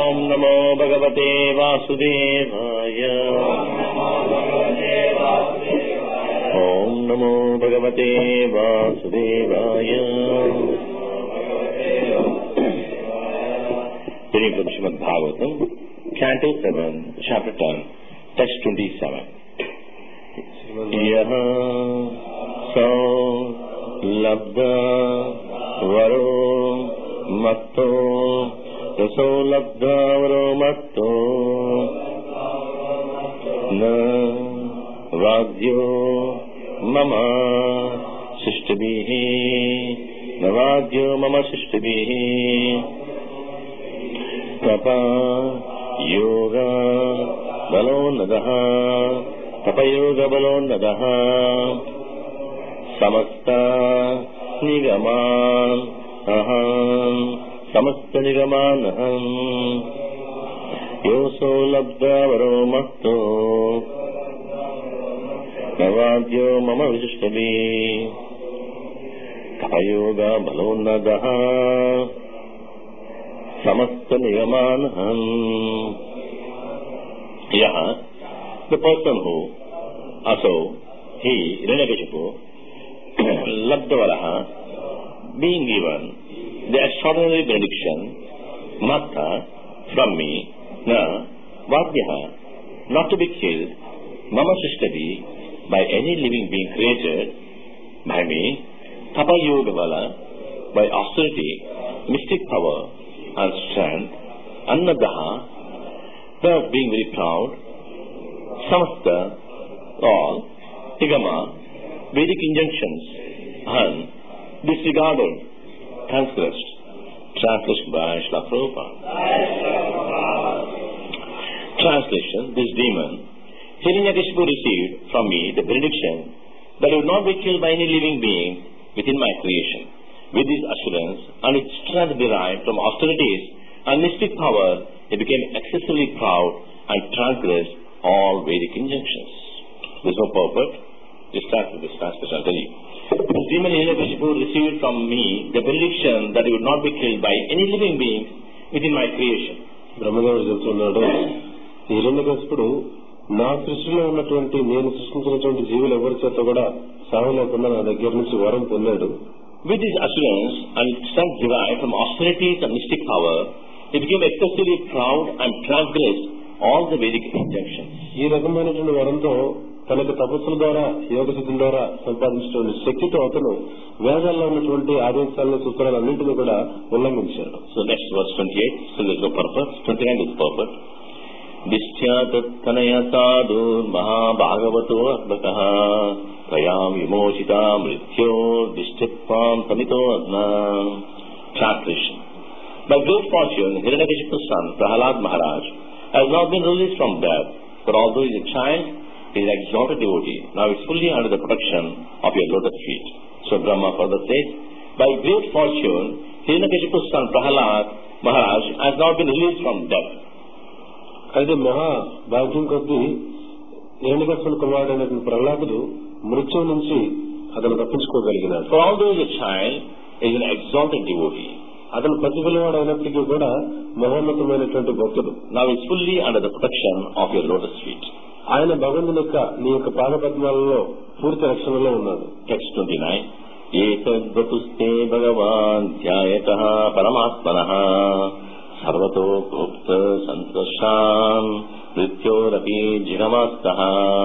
ॐ नमो भगवते वासुदेवाय ॐ नमो भगवते वासुदेवाय Reading from Srimad Bhagavatam, Canto 7, Chapter 10, Text 27. यः सौ लब्ध वरो मत्तो रसो लब्ध वरो मत्तो न वाद्यो मम शिष्टभिः न वाद्यो मम शिष्टभिः तप योग बलोन्नदः तपयोगबलोन्नदः समस्त निगमान् अहम् समस्त निगमान् अहम् योऽसो लब्धवरो मत्तो नवाद्यो मम विशिष्टभि तपयोग बलोन्नदः समस्त निगमान् अहम् यः the person who also he Hiranyakashipu Labdavaraha being given the extraordinary benediction Matta from me na Vadyaha not to be killed Mama Shishtadi by any living being created by me Tapa Yogavala by austerity mystic power and strength Annadaha thus being very proud samasta, all, igama, Vedic injunctions, and disregarded, transgressed. Translation by Srila Prabhupada. Translation, this demon, Hiranyakashipu received from me the benediction that he would not be killed by any living being within my creation. With this assurance and its strength derived from austerities and mystic power, he became excessively proud and transgressed all Vedic injunctions. There's no purport. Just start with this translation, I'll tell you. This demon Hiranyakashipu received from me the benediction that he would not be killed by any living being within my creation. బ్రహ్మదేవుడు చెబుతున్నాడు హిరణ్యకశిపుడు నా సృష్టిలో ఉన్నటువంటి నేను సృష్టించినటువంటి జీవులు ఎవరి చేత కూడా సాగు లేకుండా నా దగ్గర నుంచి వరం పొందాడు With this assurance and strength derived from austerities and mystic power, he became excessively proud and transgressed all the Vedic injunctions. ఈ రకమైనటువంటి వరంతో తనకు తపస్సుల ద్వారా యోగ సిద్ధుల ద్వారా సంపాదించినటువంటి శక్తితో అతను వేదాల్లో ఉన్నటువంటి ఆదేశాలను సూత్రాలన్నింటినీ కూడా ఉల్లంఘించాడు So next verse 28, so there's no purpose. 29 is purpose. दिष्ठ्यातत्तनय साधुर्महाभागवतो अर्भकः त्वयां विमोचिता मृत्यो दिष्टित्वां समितो अग्ना Translation By great fortune, Hiranyakashipu's son, Prahalad Maharaj, has now been released from death, for although he is a child, he is an exalted devotee. Now he is fully under the protection of your lotus feet. So Brahma further says, By great fortune, Hiranyakashipu's son, Prahalad Maharaj, has now been released from death. అయితే మహా భాగ్యం కొద్దీ హిరణ్యకశిపుని కుమారుడైనటువంటి ప్రహ్లాదుడు మృత్యువు నుంచి అతను తప్పించుకోగలిగినాడు For although he is a child, he is an exalted devotee. అతను ప్రతిఫలవాడు అయినప్పటికీ కూడా మహోన్నతమైనటువంటి భక్తుడు Now he is fully under the protection of your lotus feet. ఆయన భగవంతుని యొక్క నీ యొక్క పాద పద్మాలలో పూర్తి రక్షణలో ఉన్నాడు Text 29. ఏతద్వతుస్తే Bhagavan ధ్యాయతః పరమాత్మనః సర్వతో Gupta సంతోషాన్ మృత్యోరపి జిగమాస్తః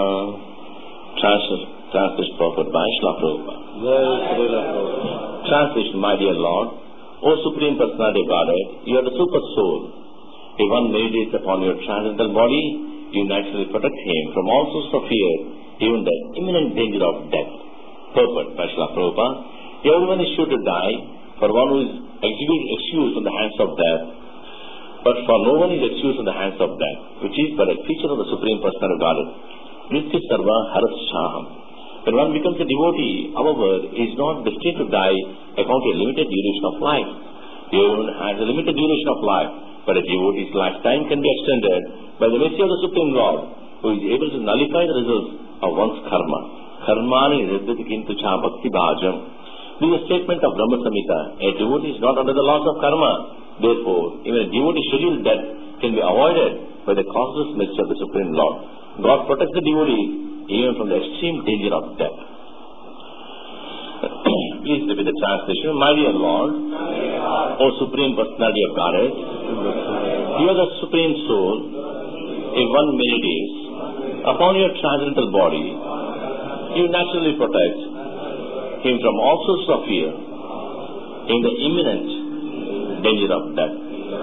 Translation purport by Srila Prabhupada. Translation, my dear Lord, O Supreme Personality of Godhead, you are the super soul. If one meditates upon your transcendental body, you naturally protect him from all sorts of fear, even the imminent danger of death. Purport by Srila Prabhupada. Everyone is sure to die, for one who is execute- excused from the hands of death, but for no one is excused from the hands of death, which is but a feature of the Supreme Personality of Godhead. Nitya Sarva Haras Shaham. When one becomes a devotee, however, is not destined to die according to a limited duration of life. Everyone has a limited duration of life, but a devotee's lifetime can be extended by the mercy of the Supreme Lord, who is able to nullify the results of one's karma. Karmani riddhati kintu cha bhakti bhajam. This is a statement of Brahma Samhita. A devotee is not under the laws of karma. Therefore, even a devotee scheduled death can be avoided by the causeless mercy of the Supreme Lord. God protects the devotee even from the extreme danger of death. Please repeat the translation. My dear Lord, O Supreme Personality of Godhead, you are the Supreme Soul. If one meditates upon your transcendental body, you naturally protect him from all sorts of fear in the imminent danger of death.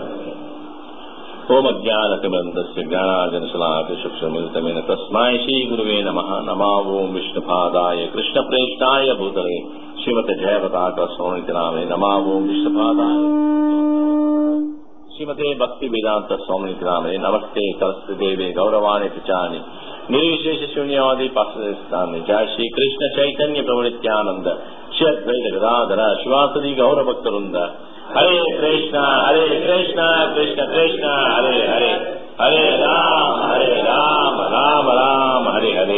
ओम अज्ञानतिमन्दस्य ज्ञानार्जनशलाकशुक्षमिलितमेन तस्मै श्रीगुरुवे नमः नमा ओम विष्णुपादाय कृष्णप्रेष्ठाय भूतले श्रीमते जयवताकस्वामिति नामे नमा ओम विष्णुपादाय श्रीमते भक्ति वेदांत स्वामिति नामे नमस्ते सरस्वती देवे गौरवाणी प्रचानि निर्विशेष शून्यवादी पार्षदानि जय श्री कृष्ण चैतन्य प्रभु नित्यानंद श्री अद्वैत गदाधर शिवासदि गौर भक्तवृंद हरे कृष्ण हरे कृष्ण कृष्ण कृष्ण हरे हरे हरे राम हरे राम राम राम हरे हरे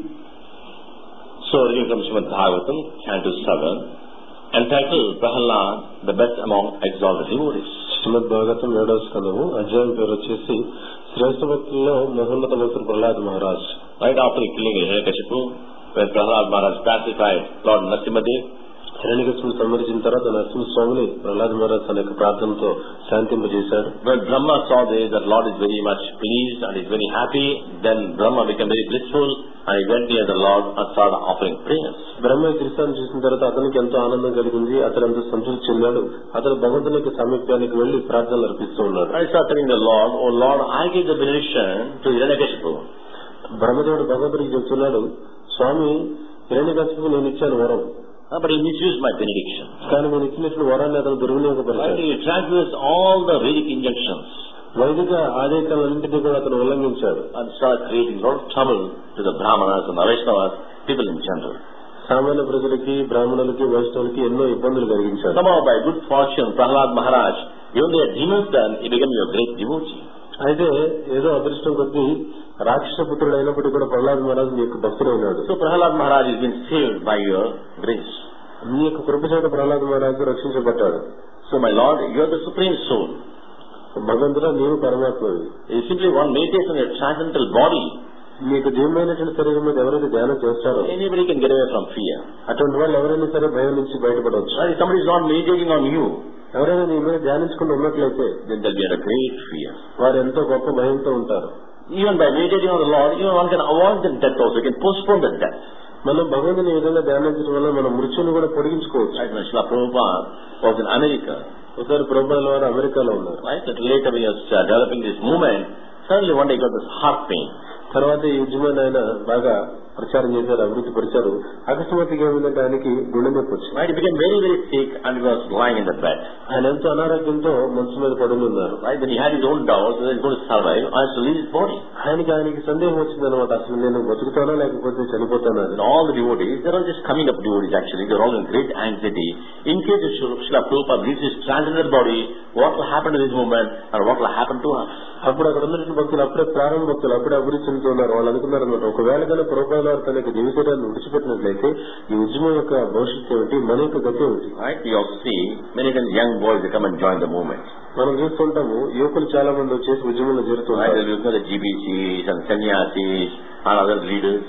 So reading from Srimad Bhagavatam, Canto 7, entitled Prahalad, the best among exalted devotees. శ్రీమద్ భాగవతం ఏడవ స్కందము అధ్యాయం పేరు వచ్చేసి శ్రేష్ఠ భక్తుల్లో మహోన్నత భక్తుడు Prahlad Maharaj Right after killing Hiranyakashipu, when Prahlad Maharaj pacified Lord Nrsimhadev, హిరణ్యకృష్ణుడు సంహరించిన తర్వాత నరసింహ స్వామిని ప్రహ్లాద్ మహారాజ్ తన యొక్క ప్రార్థనతో శాంతింపజేశాడు when Brahma saw this, that Lord is very much pleased and is very happy, then Brahma became very blissful and he went near the Lord and started offering prayers. బ్రహ్మ ఈ దృశ్యాన్ని చూసిన తర్వాత అతనికి ఎంతో ఆనందం కలిగింది అతను ఎంతో సంతృప్తి చెందాడు అతను భగవంతుని యొక్క సమీపానికి వెళ్లి ప్రార్థనలు అర్పిస్తూ ఉన్నాడు And he started telling the Lord, Oh Lord, I gave the benediction to Hiranyakashipu. బ్రహ్మదేవుడు భగవంతుడికి చెప్తున్నాడు స్వామి హిరణ్యకశిపుకు నేను ఇచ్చాను వరం Uh, but he misused my benediction. కానీ నేను ఇచ్చినట్లు వరాన్ని అతను Right? దుర్వినియోగపరిచాడు He transgressed all the Vedic injunctions వైదిక ఆదేశాలన్నింటినీ కూడా అతను ఉల్లంఘించాడు and started creating a lot of trouble to the Brahmanas and the Vaishnavas, people in general. సామాన్య ప్రజలకి బ్రాహ్మణులకి వైష్ణవులకి ఎన్నో ఇబ్బందులు కలిగించాడు Somehow by good fortune, Prahlad Maharaj, even though he had demons done, he became your great devotee. అయితే ఏదో అదృష్టం కొద్దీ రాక్షస పుత్రుడు అయినప్పటికీ కూడా ప్రహ్లాద్ మహారాజు నీ యొక్క భక్తుడైనాడు So Prahlad Maharaj has been saved by your grace. నీ యొక్క కృపచేత ప్రహ్లాద్ మహారాజు రక్షించబడ్డాడు So my Lord, you are the supreme soul. భగవంతుడా నీవు పరమాత్మవి You simply one meditates on your transcendental body. నీకు దివ్యమైనటువంటి శరీరం మీద ఎవరైతే ధ్యానం చేస్తారో Anybody can get away from fear. అటువంటి వాళ్ళు ఎవరైనా సరే భయం నుంచి బయటపడవచ్చు Right? If somebody is not meditating on you, ఎవరైనా నీ మీద ధ్యానించుకుని ఉన్నట్లయితే then they'll be under great fear. వారు ఎంతో గొప్ప భయంతో ఉంటారు Even by meditating on the Lord, even one can avoid the death also, you can postpone the death. మనం భగవంతుని ఈ విధంగా ధ్యానించడం వల్ల మన మృత్యుని కూడా పొడిగించుకోవచ్చు Right? When Srila Prabhupada was in America, ఒకసారి ప్రభుత్వాల వారు అమెరికాలో ఉన్నారు right? That later when he was uh, developing this movement, suddenly one day he got this heart pain. తర్వాత ఈ ఉద్యమాన్ని ఆయన బాగా ప్రచారం చేశారు అభివృద్ధి పరిచారు అకస్మాత్తుగా ఏమిందంటే ఆయనకి గుండె నొప్పి వచ్చింది Right? He became very, very sick and he was lying in the bed. ఆయన ఎంతో అనారోగ్యంతో మనసు మీద పడుని ఉన్నారు Right? Then he had his own doubts whether he's going to survive or to leave his body. ఆయనకి ఆయనకి సందేహం వచ్చింది అనమాట అసలు నేను బతుకుతానా లేకపోతే చనిపోతానా అని. And all the devotees, they're all just coming up devotees actually, they're all in great anxiety. In case if Srila Prabhupada leaves his transcendental body, what will happen to this movement and what will happen to us? అప్పుడు అక్కడ ఉన్నటువంటి భక్తులు అప్పుడే ప్రారంభ భక్తులు అప్పుడే అభివృద్ధి చెందుతున్నారు వాళ్ళు అనుకున్నారు అనమాట ఒకవేళ కానీ ప్రభుత్వాల వారు తన యొక్క జీవితాన్ని విడిచిపెట్టినట్లయితే ఈ ఉద్యమం యొక్క భవిష్యత్తు ఏమిటి మన యొక్క గతి ఏమిటి Right? We also see many times young boys they come and join the movement. మనం చూస్తుంటాము యువకులు చాలా మంది వచ్చేసి ఉద్యమంలో Right? చేరుతుంటారు They'll look at the GBCs and sannyasis and other leaders.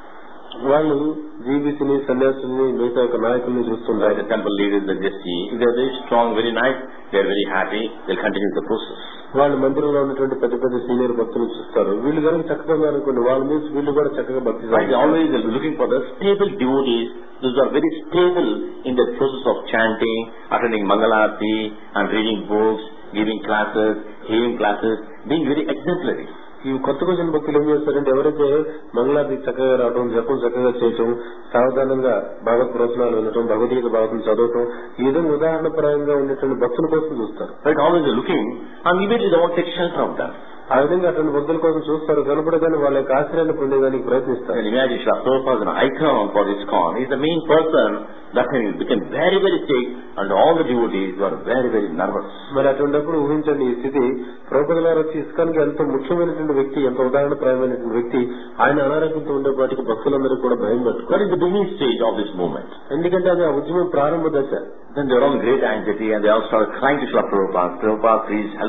వాళ్ళు జీబీసీని సన్యాసుల్ని మిగతా యొక్క నాయకుల్ని Right? చూస్తుంటారు The temple leaders they just see. If they're very strong, very nice, they're very happy, they'll continue the process. వాళ్ళు మందిరంలో ఉన్నటువంటి పెద్ద పెద్ద సీనియర్ భక్తులు చూస్తారు వీళ్ళు కనుక చక్కగా అనుకోండి వాళ్ళ మీద వీళ్ళు కూడా చక్కగా భక్తి Right? They సాగిస్తారు. always they're looking for the stable devotees. Those are very stable in the process of chanting, attending Mangalarti and reading books, giving classes, hearing classes, being very exemplary. ఈ కొత్తగా వచ్చిన భక్తులు ఏం చేస్తారంటే ఎవరైతే మంగళాది చక్కగా రావడం జపం చక్కగా చేయటం సావధానంగా భగవత్ ప్రవచనాలు వినటం భగవద్గీత భాగవతం చదవటం ఈ విధంగా ఉదాహరణపరంగా ఉండేటువంటి భక్తుల కోసం చూస్తారు Right? Always they're looking and immediately they want to take shelter of them. ఆ విధంగా అటువంటి భక్తుల కోసం చూస్తారు కనపడగానే వాళ్ళ యొక్క ఆశ్రయాన్ని పొందేదానికి ప్రయత్నిస్తారు And imagine Srila Prabhupada is an icon for this con. He's the main person. That time he became very, very sick and all the devotees were very, very nervous. మరి అటువంటిప్పుడు ఊహించండి ఈ స్థితి ప్రభుత్వ గారు వచ్చి ఇస్కాన్కి ఎంతో ముఖ్యమైనటువంటి వ్యక్తి ఎంతో ఉదాహరణప్రాయమైనటువంటి వ్యక్తి ఆయన అనారోగ్యంతో ఉండేపాటికి భక్తులందరూ కూడా భయం పట్టుకోరు That is the beginning stage of this movement. ఎందుకంటే అది ఆ ఉద్యమం ప్రారంభ దశ Then they were all in great anxiety and they all started crying to Srila Prabhupada, Prabhupada, please help us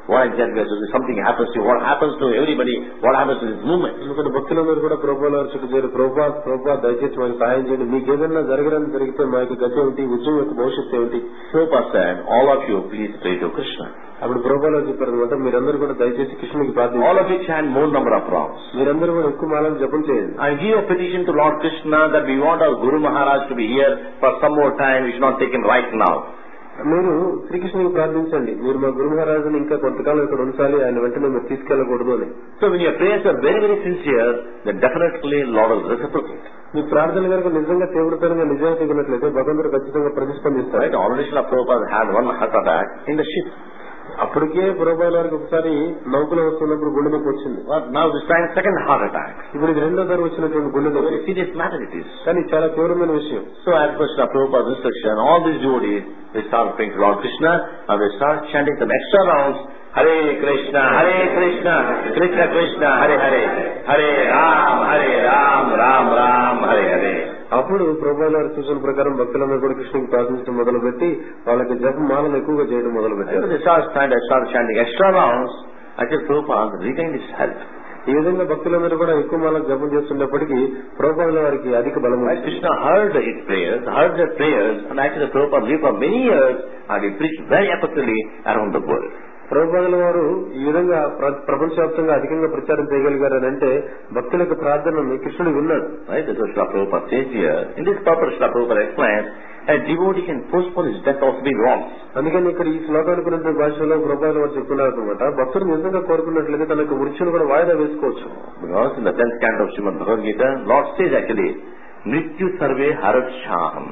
What exactly has to do? Something happens to you. What happens to everybody? What happens to this movement? ఎందుకంటే భక్తులందరూ కూడా ప్రభుల వారి చుట్టూ చేరి ప్రభా ప్రభా దయచేసి మాకు సహాయం చేయండి మీకు ఏదైనా జరగడానికి జరిగితే మా యొక్క గతి ఏమిటి ఉద్యమం యొక్క భవిష్యత్తు ఏమిటి Prabhupada said, all of you please pray to Krishna. అప్పుడు ప్రభుల వారు చెప్పారు అనమాట మీరందరూ కూడా దయచేసి కృష్ణునికి All ప్రార్థించాలి of you chant more number of rounds. మీరందరూ కూడా ఎక్కువ మాలను జపం చేయండి And give a petition to Lord Krishna that we want our Guru Maharaj to be here for some more time. We should not take him right now. మీరు శ్రీకృష్ణునికి ప్రార్థించండి మీరు మా గురు మహారాజుని ఇంకా కొంతకాలం ఇక్కడ ఉంచాలి ఆయన వెంటనే మీరు తీసుకెళ్లకూడదు అని So when your prayers are very, very sincere, then definitely Lord will reciprocate. మీ ప్రార్థన కనుక నిజంగా తీవ్రతరంగా నిజాయితీ ఉన్నట్లయితే భగవంతుడు ఖచ్చితంగా ప్రతిస్పందిస్తారు Right? Already Srila Prabhupada had one heart attack in the ship. అప్పటికే పురోబాల వారికి ఒకసారి నౌకలో వస్తున్నప్పుడు గుండె నొప్పి వచ్చింది But now this time second heart attack. ఇప్పుడు ఇది రెండో సారి వచ్చినటువంటి గుండె నొప్పి Very serious matter it is. కానీ చాలా తీవ్రమైన విషయం So as per Srila Prabhupada's instruction, all these devotees, they start praying to Lord Krishna and they start chanting some extra rounds. Hare Krishna, Hare Krishna, Krishna Krishna, Hare Hare, Hare Ram, Hare Ram, Ram Ram, Hare Hare. అప్పుడు ప్రభుల వారి సూచన ప్రకారం భక్తులందరూ కూడా కృష్ణునికి ప్రార్థించడం మొదలుపెట్టి వాళ్ళకి జపం మాలను ఎక్కువగా చేయడం మొదలు And పెట్టారు they start, stand, start chanting extra rounds. I said, Prabhupada regained his health. ఈ విధంగా భక్తులందరూ కూడా ఎక్కువ మాలకు జపం చేస్తున్నప్పటికీ ప్రభుల వారికి అధిక బలం Right? వచ్చింది. Krishna heard his prayers, heard their prayers, and actually Prabhupada lived for many years and he preached very effectively around the world. ప్రభుపాదుల వారు ఈ విధంగా ప్ర- ప్రపంచవ్యాప్తంగా అధికంగా ప్రచారం చేయగలిగారని అంటే భక్తుల యొక్క ప్రార్థనని కృష్ణుడు విన్నాడు Right? That's what Srila Prabhupada says here. In this purpose, Srila Prabhupada explains, a devotee can postpone his death also being wrong. అందుకని ఇక్కడ ఈ శ్లోకానికి ఉన్నటువంటి భాషలో ప్రభుపాదుల వారు చెప్తున్నారు అనమాట భక్తుడు నిజంగా కోరుకున్నట్లయితే తన యొక్క మృత్యును కూడా వాయిదా వేసుకోవచ్చు Because in the 10th canto of Srimad Bhagavad Gita, Lord says actually, Mrityu sarve harat shaham.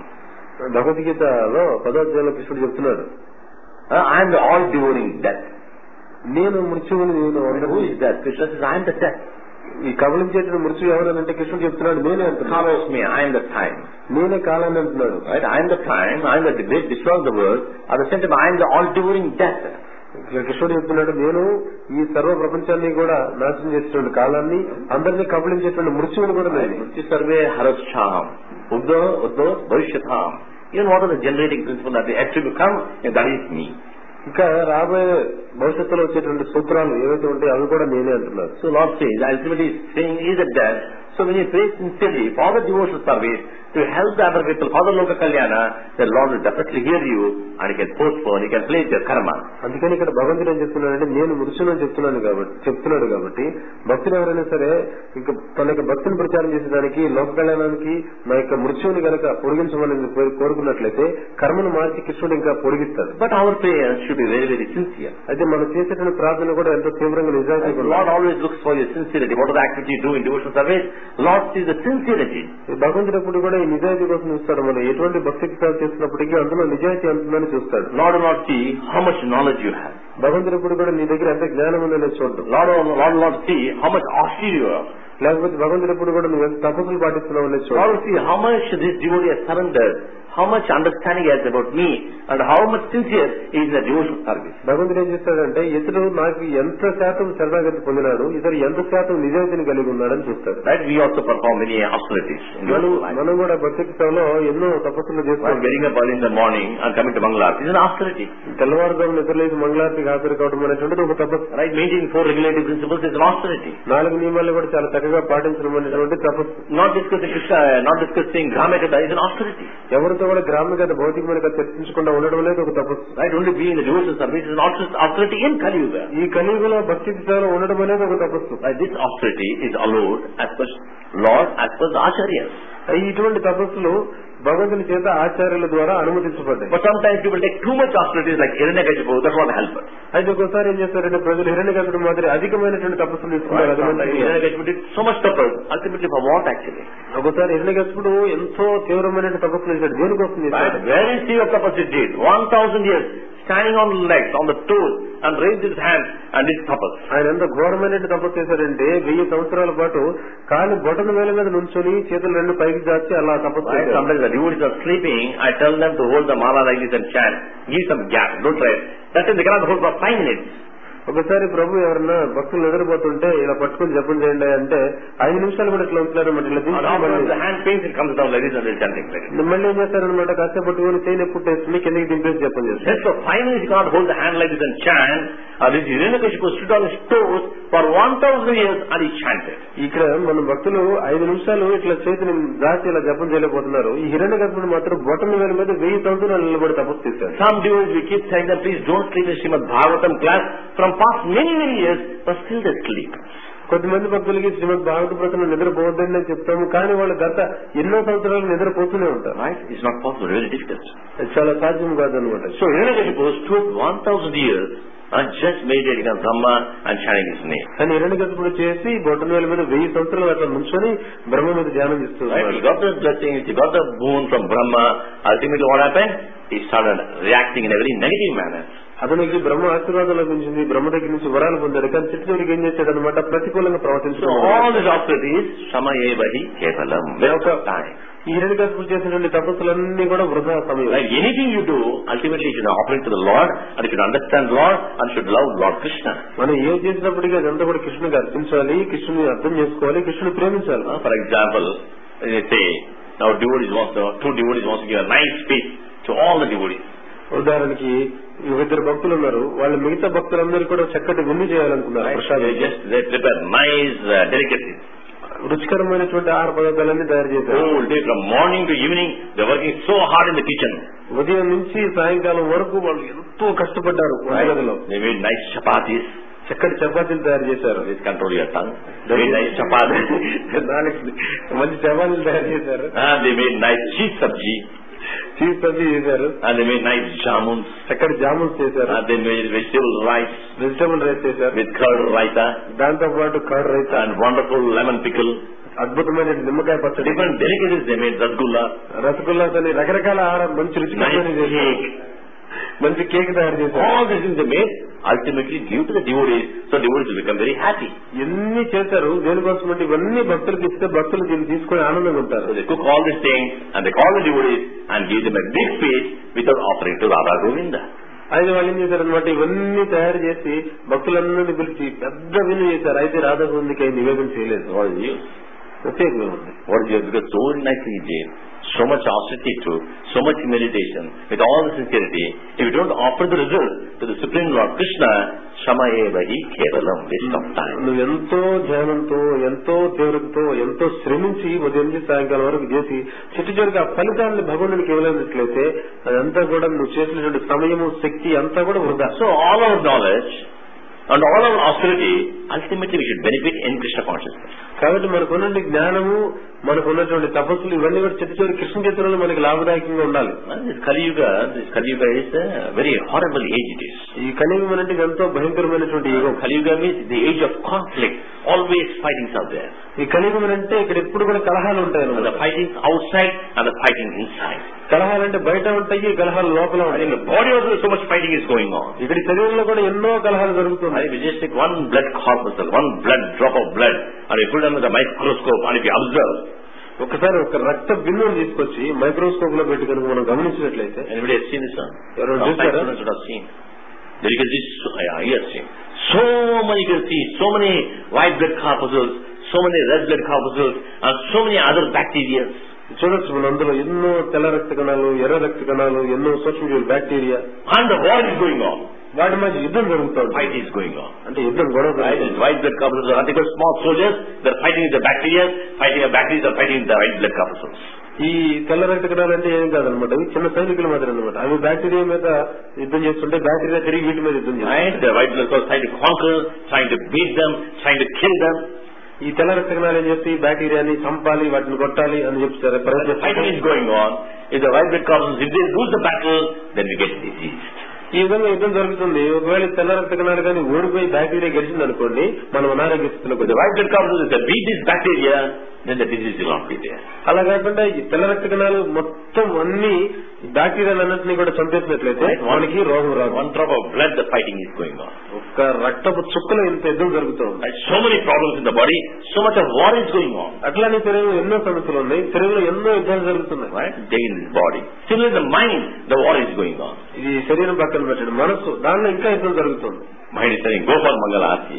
భగవద్గీతలో పదోధ్యాయంలో కృష్ణుడు చెప్తున్నాడు Uh, I am the all devouring death. నేను మృత్యువుని నేను Who అందరినీ is that? Krishna says, I am the death. ఈ కబలించేటువంటి మృత్యు ఎవరనంటే కృష్ణుడు చెప్తున్నాడు నేనే అంటున్నాడు Follows me, I am the time. నేనే కాలాన్ని అంటున్నాడు Right? I am the time, I am the great destroyer of the world. At the same time, I am the all devouring death. ఇక్కడ కృష్ణుడు చెప్తున్నాడు నేను ఈ సర్వ ప్రపంచాన్ని కూడా నాశనం చేసేటువంటి కాలాన్ని అందరినీ కబలించేటువంటి మృత్యువుని కూడా నేను Mrityu sarve harat shaham. Uddha, uddha, bhavishatham. Even what are the generating principle that they actually become, that is me. ఇంకా రాబోయే భవిష్యత్తులో వచ్చేటువంటి సూత్రాలు ఏవైతే ఉంటాయో అవి కూడా నేనే అంటున్నారు So Lord says, ultimately saying is that death. So when you pray sincerely for the devotional service to help the other people, for the Loka Kalyana, the Lord will definitely hear you and he can postpone, he can place your karma. అందుకని ఇక్కడ భగవంతుడు ఏం చెప్తున్నాడంటే నేను మృత్యునని చెప్తున్నాను కాబట్టి చెప్తున్నాడు కాబట్టి భక్తులు ఎవరైనా సరే ఇంకా తన యొక్క భక్తిని ప్రచారం చేసేదానికి లోక కళ్యాణానికి నా యొక్క మృత్యువుని గనక పొడిగించమని కోరు- కోరుకున్నట్లయితే కర్మను మార్చి కృష్ణుడు ఇంకా పొడిగిస్తాడు But our prayers should be very, very sincere. అయితే మనం చేసేటువంటి ప్రార్థన కూడా ఎంతో తీవ్రంగా నిజాయితీ The Lord always looks for your sincerity. What are the activity you do in devotional service? Lord sees the sincerity. భగవంతుడు ఎప్పుడు కూడా ఈ నిజాయితీ కోసం చూస్తాడు మనం ఎటువంటి భక్తికి సేవ చేస్తున్నప్పటికీ అందులో నిజాయితీ అంతుందని చూస్తాడు Lord will not see how much knowledge you have. భగవంతుడు ఎప్పుడు కూడా నీ దగ్గర ఎంత జ్ఞానం ఉందని చూడటం Lord will, Lord will not see how much austere you are. లేకపోతే భగవంతుడు ఎప్పుడు కూడా నువ్వు ఎంత తపస్సులు పాటిస్తున్నావు అనేది Lord చూడాలి will see how much this devotee has surrendered, how much understanding he has about me, and how much sincere he is in the devotional service. భగవంతుడు ఏం చేస్తాడంటే ఇతడు నాకు ఎంత శాతం శరణాగతి పొందినాడు ఇతడు ఎంత శాతం నిజాయితీని కలిగి ఉన్నాడని చూస్తాడు Right? We also perform many austerities in మనం devotional life. మనం కూడా భక్తి సేవలో ఎన్నో తపస్సులు Right? చేస్తాం Getting up early in the morning and coming to Bangla is an austerity. తెల్లవారుజాము నిద్రలేసి మంగళారతికి హాజరు కావడం అనేటువంటిది ఒక తపస్సు Right? Maintaining four regulative principles is an austerity. నాలుగు నియమాలు కూడా చాలా చక్కగా పాటించడం అనేటువంటి తపస్సు Not discussing Krishna, not discussing Gramakata is an austerity. ఎవరితో కూడా గ్రామగత భౌతికమైన చర్చించకుండా ఉండడం అనేది ఒక తపస్సు Right? Only being in the devotional service is an auster- austerity in Kali Yuga. ఈ కలియుగంలో భక్తి సేవలో ఉండడం అనేది ఒక తపస్సు Right? This austerity is allowed as per Lord, as per the Acharyas. ఇటువంటి తపస్సులు భగవంతుని చేత ఆచార్యుల ద్వారా అనుమతించబడ్డాయి But sometimes people take too much austerities like Hiranyakashipu, that's not helpful. అయితే ఒకసారి ఏం చేస్తారంటే ప్రజలు హిరణ్య మాదిరి అధికమైనటువంటి తపస్సులు తీసుకున్నారు అది మంచిది కాదు. Hiranyakashipu did so much trouble, ultimately for what actually? ఒకసారి హిరణ్యకశిపుడు ఎంతో తీవ్రమైన తపస్సులు చేశాడు దేనికోసం Right? చేశాడు Very serious tapasya did. One thousand years, standing on legs, on the toes, and raised his hands and did tapas. ఆయన ఎంత ఘోరమైన తపస్సు చేశాడంటే వెయ్యి సంవత్సరాల పాటు కాలు బొటన వేల మీద నుంచొని చేతులు రెండు పైకి దాచి అలా తపస్సు Right? చేశాడు. Sometimes the devotees are sleeping, I tell them to hold the mala like this and chant. Give some gap, don't try it. That time they cannot hold for five minutes. ఒకసారి ప్రభు ఎవరన్నా భక్తులు నిద్రపోతుంటే ఇలా పట్టుకుని జపం చేయండి అంటే ఐదు నిమిషాలు కూడా ఇట్లా ఉంటున్నారన్నమాట ఇలా And దించి afterwards మళ్ళీ- the hand pains, it comes down like this and they're chanting like this. మళ్ళీ ఏం చేస్తారనమాట కాసేపు పట్టుకుని చేయని ఎప్పుడు టేస్తుంది కిందకి దింపేసి జపం చేస్తారు Just for five minutes you can't hold the hand like this and chant. Uh, this Hiranyakashipu stood on his toes for 1000 years and he chanted. ఇక్కడ మన భక్తులు ఐదు నిమిషాలు ఇట్లా చేతిని దాచి ఇలా జపం చేయలేకపోతున్నారు ఈ హిరణ్య గర్భుడు మాత్రం బొట్టన వేల మీద వెయ్యి సంవత్సరాలు నిలబడి తపస్సు చేశారు Some devotees we keep saying that please don't sleep in Srimad Bhagavatam class from past many many years, but still they sleep. కొద్దిమంది భక్తులకి శ్రీమద్ భాగవత ప్రకారం నిద్రపోవద్దని అని చెప్తాము కానీ వాళ్ళు గత ఎన్నో సంవత్సరాలు నిద్రపోతూనే ఉంటారు Right? It's not possible, very difficult. అది చాలా సాధ్యం కాదనమాట So Hiranyakashipu stood 1000 years and just meditating on Brahma and chanting his name. కానీ హిరణ్య గర్భుడు చేసి బొట్టన వేల మీద వెయ్యి సంవత్సరాలు అట్లా నుంచొని బ్రహ్మ మీద ధ్యానం Right? He చేస్తున్నారు got the blessing, he got the boon from Brahma. Ultimately what happened? He started reacting in a very negative manner. అతనికి బ్రహ్మ ఆశీర్వాదం లభించింది బ్రహ్మ దగ్గర నుంచి వరాలు పొందాడు కానీ చిట్టుడికి ఏం చేశాడు అనమాట ప్రతికూలంగా So ప్రవర్తించడం all these authorities, Samayevahi Kevalam, waste of time. ఈ హిరణ్య గర్భుడు చేసినటువంటి తపస్సులన్నీ కూడా వృధా సమయం Like anything you do, ultimately you should offer it to the Lord, and you should understand Lord, and should love Lord Krishna. మనం ఏం చేసినప్పటికీ అదంతా కూడా కృష్ణుకి అర్పించాలి కృష్ణుని అర్థం చేసుకోవాలి కృష్ణుని ప్రేమించాలి Uh, For example, they say, now devotees wants to, two devotees wants to give a nice speech to all the devotees. ఉదాహరణకి ఈ ఇద్దరు భక్తులు ఉన్నారు వాళ్ళ మిగతా భక్తులందరూ కూడా చక్కటి విందు చేయాలనుకున్నారు Right? ప్రసాదం They just, they prepare nice uh, delicacies. రుచికరమైనటువంటి ఆహార పదార్థాలన్నీ తయారు చేశారు Whole day from morning to evening, they're working so hard in the kitchen. ఉదయం నుంచి సాయంకాలం వరకు వాళ్ళు ఎంతో కష్టపడ్డారు వంటగదిలో They made nice chapatis. చక్కటి చపాతీలు తయారు చేశారు Please control your tongue. They made nice chapatis. దానికి మంచి చపాతీలు తయారు చేశారు and they made nice cheese sabji. Cheese sabji చేశారు And they made nice jamuns. చక్కటి జామున్స్ చేశారు And they made vegetable rice vegetable rice చేశారు with curd raita దాంతో పాటు curd rice and wonderful lemon pickle. అద్భుతమైన నిమ్మకాయ పచ్చడి Different delicacies they made. Rasgulla, rasgullas అని రకరకాల ఆహారం మంచి nice రుచికరమైన చేశారు cake. మంచి కేక్ తయారు చేశారు All these things they made ultimately give to the devotees. So devotees will become very happy. ఎన్ని చేశారు దేనికోసం అంటే ఇవన్నీ భక్తులకు ఇస్తే భక్తులు దీన్ని తీసుకొని ఆనందంగా So ఉంటారు they cook all these things and they call the devotees and give them a big feast without offering to Radha Govinda. అయితే వాళ్ళు ఏం చేశారనమాట ఇవన్నీ తయారు చేసి భక్తులందరినీ పిలిచి పెద్ద విను చేశారు అయితే రాధాగోవిందకి అయి నివేదన చేయలేదు What is the use? ఉపయోగం ఉంది What is yours? Because so nicely he did, so much austerity too, so much meditation, with all the sincerity, if you don't offer the result to the Supreme Lord Krishna, Shamayevahi Kevalam, waste of time. నువ్వు ఎంతో ధ్యానంతో ఎంతో తీవ్రతతో ఎంతో శ్రమించి ఉదయం నుంచి సాయంకాలం వరకు చేసి చిట్టు చివరికి ఆ ఫలితాన్ని భగవంతునికి ఇవ్వలేనట్లయితే అదంతా కూడా నువ్వు చేసినటువంటి సమయము శక్తి అంతా కూడా వృధా So all our knowledge and all our austerity, ultimately we should benefit in Krishna consciousness. కాబట్టి మనకున్నటువంటి జ్ఞానము మనకున్నటువంటి తపస్సులు ఇవన్నీ కూడా చిట్టు చివరి కృష్ణ చిత్రంలో మనకి లాభదాయకంగా ఉండాలి And this Kali Yuga, this Kali Yuga is a very horrible age it is. ఈ కలియుగం అనేది ఇది ఎంతో భయంకరమైనటువంటి యుగం Kali Yuga means the age of conflict. Always fightings are there. ఈ కలియుగం అంటే ఇక్కడ ఎప్పుడు కూడా కలహాలు ఉంటాయి And the అన్నమాట. fighting outside and the fighting inside. కలహాలు అంటే బయట ఉంటాయి కలహాలు లోపల And ఉంటాయి in the body also so much fighting is going on. ఇక్కడ ఈ శరీరంలో కూడా ఎన్నో కలహాలు జరుగుతున్నాయి And if you just take one blood corpuscle, one blood drop of blood, and you put it under the microscope, and if you observe, ఒకసారి ఒక రక్త బిందువుని తీసుకొచ్చి మైక్రోస్కోప్ లో పెట్టి కనుక మనం గమనించినట్లయితే anybody has seen this one? ఎవరైనా Outside చూసారా? students would have seen. There you can see, so, yeah, he has seen. So many you can see, so many white blood corpuscles, so many red blood corpuscles, and so many other bacteria. చూడొచ్చు మనం అందులో ఎన్నో తెల్ల రక్త కణాలు ఎర్ర రక్త కణాలు ఎన్నో సూక్ష్మజీవులు bacteria And the war is going on. వాటి మధ్య యుద్ధం జరుగుతుంది Fight is going on. అంటే యుద్ధం గొడవ Right? జరుగుతుంది. And white blood corpuscles are nothing but small soldiers. They're fighting with the bacteria, fighting the bacteria, are fighting with the white blood corpuscles. ఈ తెల్ల రక్త కణాలు అంటే ఏం కాదనమాట అవి చిన్న సైనికులు మాత్రం అనమాట అవి బ్యాక్టీరియా మీద యుద్ధం చేస్తుంటే బ్యాక్టీరియా తిరిగి వీటి మీద యుద్ధం చేస్తుంది Right? The white blood corpuscles trying to conquer, trying to beat them, trying to kill them. ఈ తెల్ల రక్త కణాలు ఏం చేస్తే ఈ బ్యాక్టీరియాని చంపాలి వాటిని కొట్టాలి అని చెప్తారు The fighting is going on. If the white blood corpuscles, if they lose the battle, then we get disease. ఈ విధంగా యుద్ధం జరుగుతుంది ఒకవేళ ఈ తెల్ల రక్త కణాలు కానీ ఓడిపోయి బ్యాక్టీరియా గెలిచింది అనుకోండి మనం అనారోగ్య స్థితిలో But the white blood corpuscles, if they beat this bacteria, then the disease will not be there. అలా కాకుండా ఈ తెల్ల రక్త కణాలు మొత్తం అన్ని బ్యాక్టీరియాలన్నింటినీ కూడా చంపేసినట్లయితే మనకి రోగం రాదు One drop of blood, the fighting is going on. ఒక్క రక్తపు చుక్కలో ఇంత యుద్ధం జరుగుతూ ఉంది Right? So many problems in the body, so much of war is going on. అట్లానే శరీరంలో ఎన్నో సమస్యలు ఉన్నాయి శరీరంలో ఎన్నో యుద్ధాలు జరుగుతున్నాయి Right? Day in this body. Similarly, the mind, the war is going on. ఇది శరీరం పక్కన పెట్టండి మనసు దానిలో ఇంకా యుద్ధం జరుగుతుంది Mind is saying, go for Mangalarti.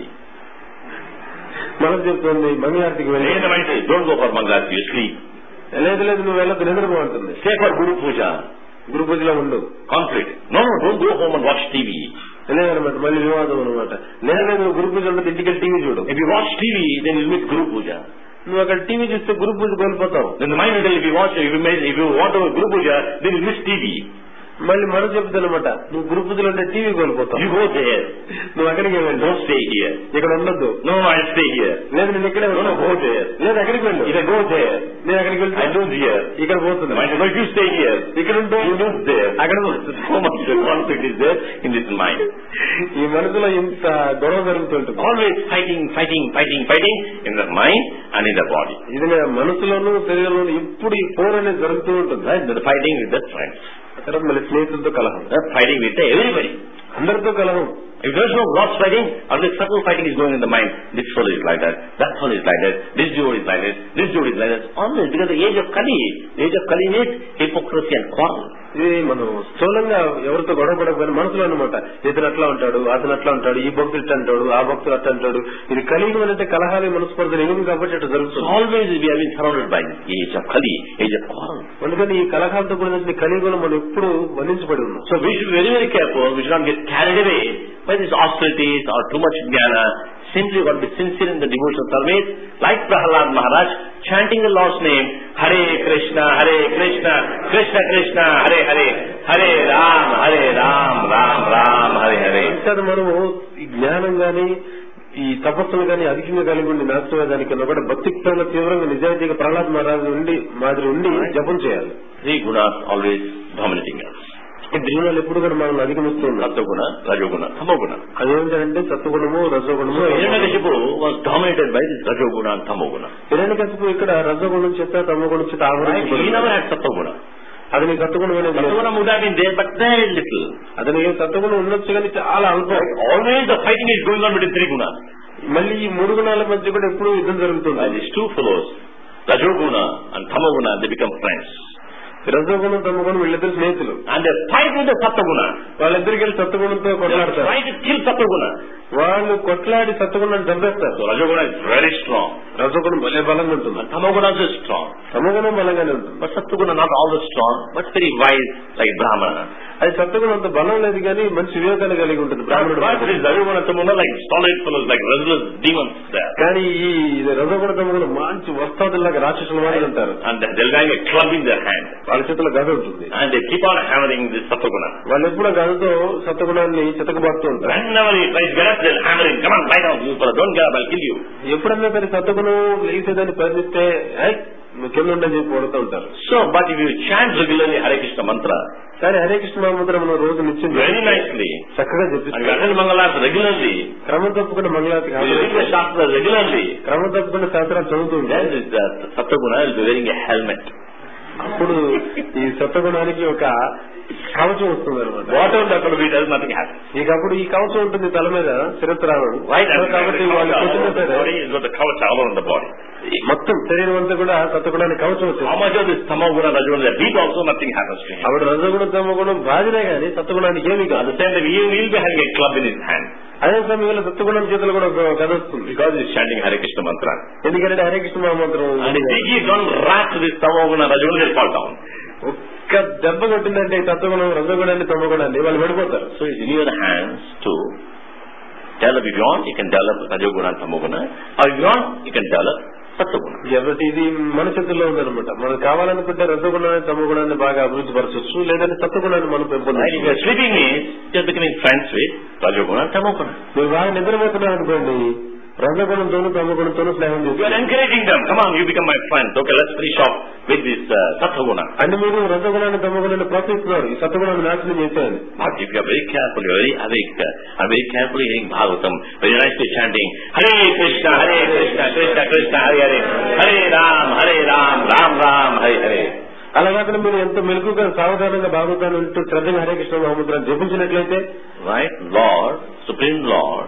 మనం చెప్తుంది మంగళారతికి వెళ్ళి Again the mind says, don't go for Mangalarti, you sleep. లేదు లేదు నువ్వు వెళ్ళదు నిద్రపో అంటుంది Stay for Guru Puja. గురు పూజలో ఉండు Conflict. No, no, don't go home and watch TV. లేదనమాట మళ్ళీ వివాదం అనమాట లేదు లేదు నువ్వు గురు పూజ ఉంటుంది ఇంటికి వెళ్ళి టీవీ చూడు If you watch TV, then you'll miss Guru Puja. నువ్వు అక్కడ టీవీ చూస్తే గురు పూజ కోల్పోతావు Then the mind will tell if you watch, if you, may, if you want to Guru Puja, then you'll miss TV. మళ్ళీ మరో చెప్తాను అనమాట నువ్వు గురు పూజలో ఉంటే టీవీ కోల్పోతావు You go there. నువ్వు అక్కడికి వెళ్ళు Don't stay here. ఇక్కడ ఉండొద్దు No, no, I'll stay here. లేదు నేను ఇక్కడే No, no, ఉంటాను. go there. లేదు అక్కడికి వెళ్ళు If I go there, నేను అక్కడికి వెళ్తే I lose here. ఇక్కడ పోతుంది The mind says, no, if you stay here, ఇక్కడ ఉంటే you lose there. అక్కడ So much conflict is there in this mind. ఈ మనసులో ఇంత గొడవ జరుగుతుంటుంది Always fighting, fighting, fighting, fighting in the mind and in the body. ఇది మనసులోను శరీరంలోను ఎప్పుడు ఈ పోర్ అనేది జరుగుతూ ఉంటుంది Right? The fighting with the friends. తర్వాత మళ్ళీ స్నేహితులతో కలహం The fighting with the everybody. అందరితో కలహం If there's no gross fighting, always subtle fighting is going in the mind. This fellow is like that, that fellow is like that, this Jew is like this, this Jew is like that. Always because the age of Kali, the age of Kali means hypocrisy and quarrel. ఇది మనం స్థూలంగా ఎవరితో గొడవ పడకపోయినా మనసులో అనమాట ఇతను అట్లా ఉంటాడు అతను అట్లా ఉంటాడు ఈ భక్తుడు ఇట్లా అంటాడు ఆ భక్తుడు అట్లా అంటాడు ఇది కలియుగం అంటే కలహాలు మనస్పర్ధలు ఏమి కాబట్టి అట్లా So జరుగుతుంది always we have been surrounded by this age of Kali, age of quarrel. అందుకని ఈ కలహాలతో కూడిన కలియుగంలో మనం ఎప్పుడు బంధించబడి ఉన్నాం So we should be very, very careful. We should not get carried away by these austerities or too much jnana. Simply we got to be sincere in the devotional service, like Prahalad Maharaj, chanting the Lord's name, Hare Krishna, Hare Krishna, Krishna Krishna, Hare Hare, Hare Ram, Hare Ram, Ram Ram, Hare Hare. అంతేకాదు మనము ఈ జ్ఞానం గాని ఈ తపస్సులు గాని అధికంగా కలిగి ఉండి నాశనమే దానికన్నా కూడా భక్తిత్వంలో తీవ్రంగా నిజాయితీగా ప్రహ్లాద్ మహారాజు ఉండి మాదిరి ఉండి జపం చేయాలి Three gunas always dominating us. ఈ దీనివల్ల ఎప్పుడు కూడా మనం అధిగమిస్తూ ఉన్నాం Sattva Rajoguna, Tamoguna. అదేంటంటే సత్వగుణము రజోగుణము So Hiranyakashipu was dominated by this Rajoguna and Tamoguna. హిరణ్యకశిపు ఇక్కడ రజోగుణం చేత తమగుణం చేత Right? He ఆవరించబడి never had Sattva అతని సత్వగుణం అనేది లేదు. Sattva would have been there, but very little. అతనికి సత్వగుణం ఉండొచ్చు కానీ చాలా అల్పం Always the fighting is going on between three gunas. మళ్ళీ ఈ మూడు గుణాల మధ్య కూడా ఎప్పుడు యుద్ధం జరుగుతుంది By these two fellows, Rajoguna and Tamoguna, they become friends. రజోగుణం తమగుణం వీళ్ళిద్దరు స్నేహితులు And they fight with the Sattva వాళ్ళిద్దరికి వెళ్ళి సత్వగుణంతో They కొట్లాడతారు try to kill Sattva వాళ్ళు కొట్లాడి సత్వగుణాన్ని చంపేస్తారు So Rajoguna is very strong. రజోగుణం భలే బలంగా ఉంటుంది And Tamoguna is strong. తమగుణం బలంగానే ఉంటుంది But Sattva not always strong, but very wise like Brahmana. అది సత్వగుణం అంత బలం లేదు కానీ మంచి వివేకాన్ని కలిగి ఉంటుంది బ్రాహ్మణుడు But this Rajoguna and Tamoguna like solid fellows, like restless demons there. కానీ ఈ రజోగుణ తమగుణం మంచి వస్తాదుల్లాగా రాక్షసుల వారు ఉంటారు And they'll have a club in their hand. వాళ్ళ చేతిలో గద ఉంటుంది And they keep on hammering this Sattva వాళ్ళు ఎప్పుడూ గదతో సత్వగుణాన్ని చితకబారుతూ ఉంటారు Whenever he tries to get up, they'll hammer him. Come on, lie down, you fella. Don't get up, I'll kill you. ఎప్పుడన్నా సరే సత్వగుణం లేసేదాన్ని ప్రయత్నిస్తే "ఏయ్, నువ్వు కింద ఉండని చెప్పి కొడుతూ ఉంటారు So, but if you chant regularly Hare Krishna mantra, కానీ హరే కృష్ణ మహామంత్రం మనం రోజు నిత్యం very nicely, చక్కగా and you చెప్పిస్తాం attend Mangalas regularly, క్రమం తప్పకుండా మంగళాతి you read the Shastra regularly, క్రమం తప్పకుండా శాస్త్రాలు చదువుతూ then ఉంటాయి this uh, Sattaguna will be wearing a helmet. అప్పుడు ఈ సత్వగుణానికి ఒక కవచం వస్తుంది అనమాట Whatever that will be, does nothing happen. ఇక అప్పుడు ఈ కవచం ఉంటుంది తల మీద శిరత్రావడం Right? And కాబట్టి the వాళ్ళు kavach all కొట్టిన over the సరే body is got the kavach all over the body. మొత్తం శరీరం అంతా కూడా సత్వగుణానికి కవచం How వచ్చింది much of this Tamaguna, Rajaguna, they beat also, nothing happens to him. అప్పుడు రజగుణం తమగుణం బాధినే గాని సత్వగుణానికి ఏమి At కాదు the same time, he will be having a club in his hand అదే సమయంలో సత్వగుణం చేతులు కూడా ఒక కథ వస్తుంది because he's chanting Hare Krishna mantra. ఎందుకంటే హరే కృష్ణ మహామంత్రం And if he don't rat to this Tamaguna, Rajaguna, they'll fall down. ఒక్క దెబ్బ కొట్టిందంటే ఈ సత్వగుణం రజగుణాన్ని తమగుణాన్ని వాళ్ళు పడిపోతారు So it's in your hands to develop. If you want, you can develop Rajoguna and Tamoguna. Or if you want, you can develop Sattoguna. కాబట్టి ఇది మన చేతుల్లో ఉందన్నమాట మనకు కావాలనుకుంటే రజగుణాన్ని తమగుణాన్ని బాగా అభివృద్ధి పరచవచ్చు లేదంటే సత్వగుణాన్ని మనం Right? If పెంపొందించవచ్చు you're sleeping means you're becoming friends with Rajoguna and Tamoguna. మీరు బాగా నిద్రపోతున్నారు అనుకోండి రజగుణంతోనూ తమగుణంతోనూ స్నేహం You are చేస్తారు encouraging them. Come on, you become my friend. Okay, let's finish off with this uh, Sattoguna. అంటే మీరు రజగుణాన్ని తమగుణాన్ని ప్రోత్సహిస్తున్నారు ఈ సత్వగుణాన్ని నాశనం చేసేయాలి But if you are very careful, you are very awake, uh, and very carefully hearing Bhagavatam, very nicely chanting, Hare Krishna, Hare Krishna, Krishna Krishna, Hare Hare, Hare Ram, Hare Ram, Ram Ram, Hare Hare. అలా కాకుండా మీరు ఎంత మెలుగుగా సావధానంగా భాగవతాన్ని వింటూ శ్రద్ధగా Hare Krishna మహమ్మద్రాన్ని జపించినట్లయితే Right? Lord, Supreme Lord,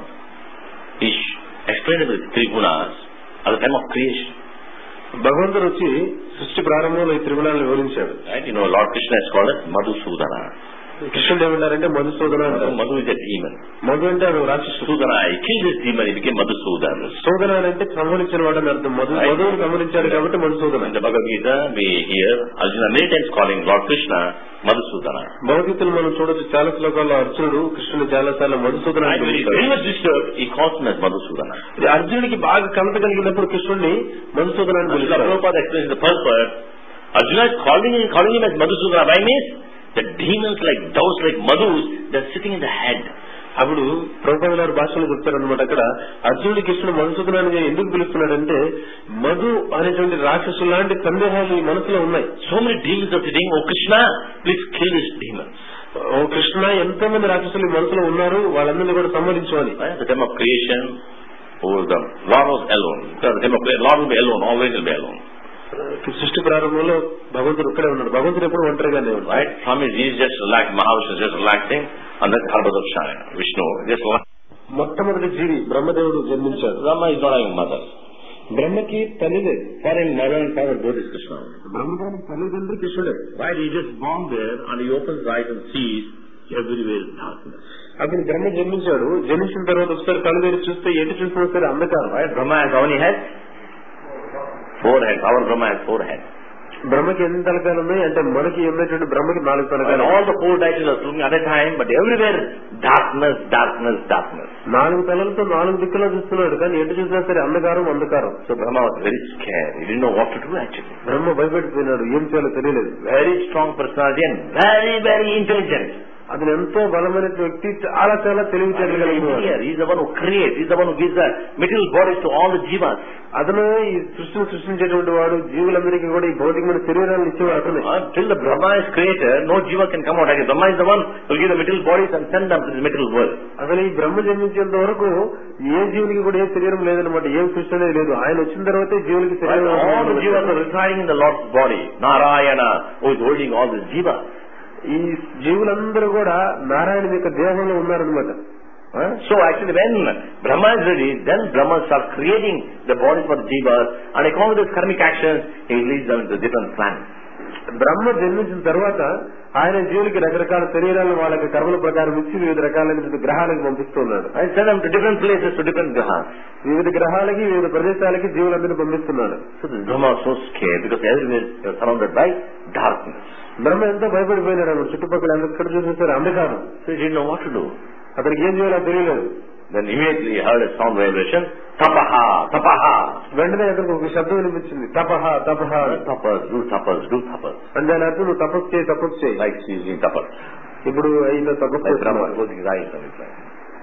is explained with three gunas at the time of creation. భగవంతుడు వచ్చి సృష్టి ప్రారంభంలో ఈ త్రిగుణాలను వివరించాడు Right? You know, Lord Krishna is called as Madhusudana. కృష్ణుడు ఏమన్నారంటే మధుసూదన అంటారు Madhu is a demon. Madhu అంటే అది రాక్షసుడు Sudana, I killed this demon, he became Madhusudan. సూదన అని అంటే సంహరించిన వాడు అని అర్థం మధు మధువుని సంహరించాడు కాబట్టి Madhusudana In the Bhagavad Gita, we hear Arjuna many times calling Lord Krishna Madhusudana. భగవద్గీతలు మనం చూడొచ్చు చాలా శ్లోకాల్లో అర్జునుడు కృష్ణుడు చాలా సార్లు మధుసూదన అని And when he పిలుస్తాడు. very much disturbed, he calls him as Madhusudana. ఇది అర్జునుడికి బాగా కలత కలిగినప్పుడు కృష్ణుడిని మధుసూదన అని Srila పిలుస్తాడు Prabhupada explains the first word. Arjuna is calling him, calling him as Madhusudana. Why means the demons like doves, like madhus, they're sitting in the head. అప్పుడు ప్రభుపాద గారు భాషలో చెప్తారనమాట అక్కడ అర్జునుడి కృష్ణుడు మధుసూదన అని ఎందుకు పిలుస్తున్నాడంటే మధు అనేటువంటి రాక్షసు లాంటి సందేహాలు ఈ మనసులో ఉన్నాయి So many demons are sitting, oh Krishna, please kill these demons. ఓ కృష్ణ ఎంతో మంది రాక్షసులు ఈ మనసులో ఉన్నారు వాళ్ళందరినీ కూడా సంహరించు అని Right? The time of creation, over the Lord was alone. So the time of creation, Lord will be alone, always will be alone. సృష్టి ప్రారంభంలో భగవంతుడు ఇక్కడే ఉన్నాడు భగవంతుడు ఎప్పుడు ఒంటరిగానే ఉన్నాడు Right? Swami is just relaxed, Mahavishnu is just relaxing, and then Harbhadrakshaya, Vishnu, just relax. మొట్టమొదటి జీవి బ్రహ్మదేవుడు జన్మించాడు Brahma is not having mother. బ్రహ్మకి తల్లి లేదు For him, mother and father both is Krishna. బ్రహ్మగారి తల్లిదండ్రి కృష్ణుడే Right? He just born there and he opens his eyes and sees everywhere is darkness. అప్పుడు బ్రహ్మ జన్మించాడు జన్మించిన తర్వాత ఒకసారి కళ్ళు తెరిచి చూస్తే ఎటు చూసినా సరే అంధకారం Right? Brahma has how many heads? Four heads. Our Brahma has four heads. బ్రహ్మకి ఎన్ని తలకాయలు ఉన్నాయి అంటే మనకి ఉన్నటువంటి బ్రహ్మకి నాలుగు And తలకాయలు all the four titles are looking at a time, but everywhere darkness, darkness, darkness. నాలుగు తలలతో నాలుగు దిక్కులో చూస్తున్నాడు కానీ ఎటు చూసినా సరే అంధకారం అంధకారం So Brahma was very scared. He didn't know what to do actually. బ్రహ్మ భయపడిపోయినాడు ఏం చేయాలో తెలియలేదు Very strong personality and very, very intelligent. అతను ఎంతో బలమైన వ్యక్తి చాలా చాలా తెలివితేటలు కలిగిన వాడు. Here, he's the one who creates. He's the one who gives the material bodies to all the jivas. అతను ఈ సృష్టిని సృష్టించేటువంటి వాడు జీవులందరికీ కూడా ఈ భౌతికమైన శరీరాలను ఇచ్చేవాడు అతనే Until the Brahma is created, no jiva can come out. Actually, Brahma is the one who will give the material bodies and send them to this material world. అసలు ఈ బ్రహ్మ జన్మించేంత వరకు ఏ జీవునికి కూడా ఏ శరీరం లేదనమాట ఏం సృష్టి అనేది లేదు ఆయన వచ్చిన తర్వాతే జీవునికి Right? శరీరం All the jivas are residing in the Lord's body. Narayana, who is holding all these jivas. ఈ జీవులందరూ కూడా నారాయణ యొక్క దేహంలో ఉన్నారనమాట Huh? So actually when Brahma is ready, then Brahma starts creating the bodies for the jivas and according to his karmic actions, he leads them to different planets. బ్రహ్మ జన్మించిన తర్వాత ఆయన జీవులకి రకరకాల శరీరాలను వాళ్ళకి కర్మల ప్రకారం ఇచ్చి వివిధ రకాలైన గ్రహాలకు పంపిస్తున్నాడు I send them to different places, to different grahas. వివిధ గ్రహాలకి వివిధ ప్రదేశాలకి జీవులందరినీ పంపిస్తున్నాడు So this Brahma was so scared because everywhere they are surrounded by darkness. బ్రహ్మ ఎంతో భయపడిపోయినాడు అన్నమాట. చుట్టుపక్కల ఎక్కడ చూసేసారు అంధకారం So he didn't know what to do. అతనికి ఏం చేయాలో తెలియలేదు Then immediately he heard a sound vibration, tapaha, tapaha. వెంటనే అతనికి ఒక శబ్దం వినిపించింది తపహ తపహ Tapas, do tapas, do tapas. అంటే దాని అర్థం నువ్వు తపస్సు చేయి తపస్సు చేయి Like he is doing tapas. ఇప్పుడు అయిన తపస్సు Like Brahma చేస్తున్నాడు. closing his eyes and it's like.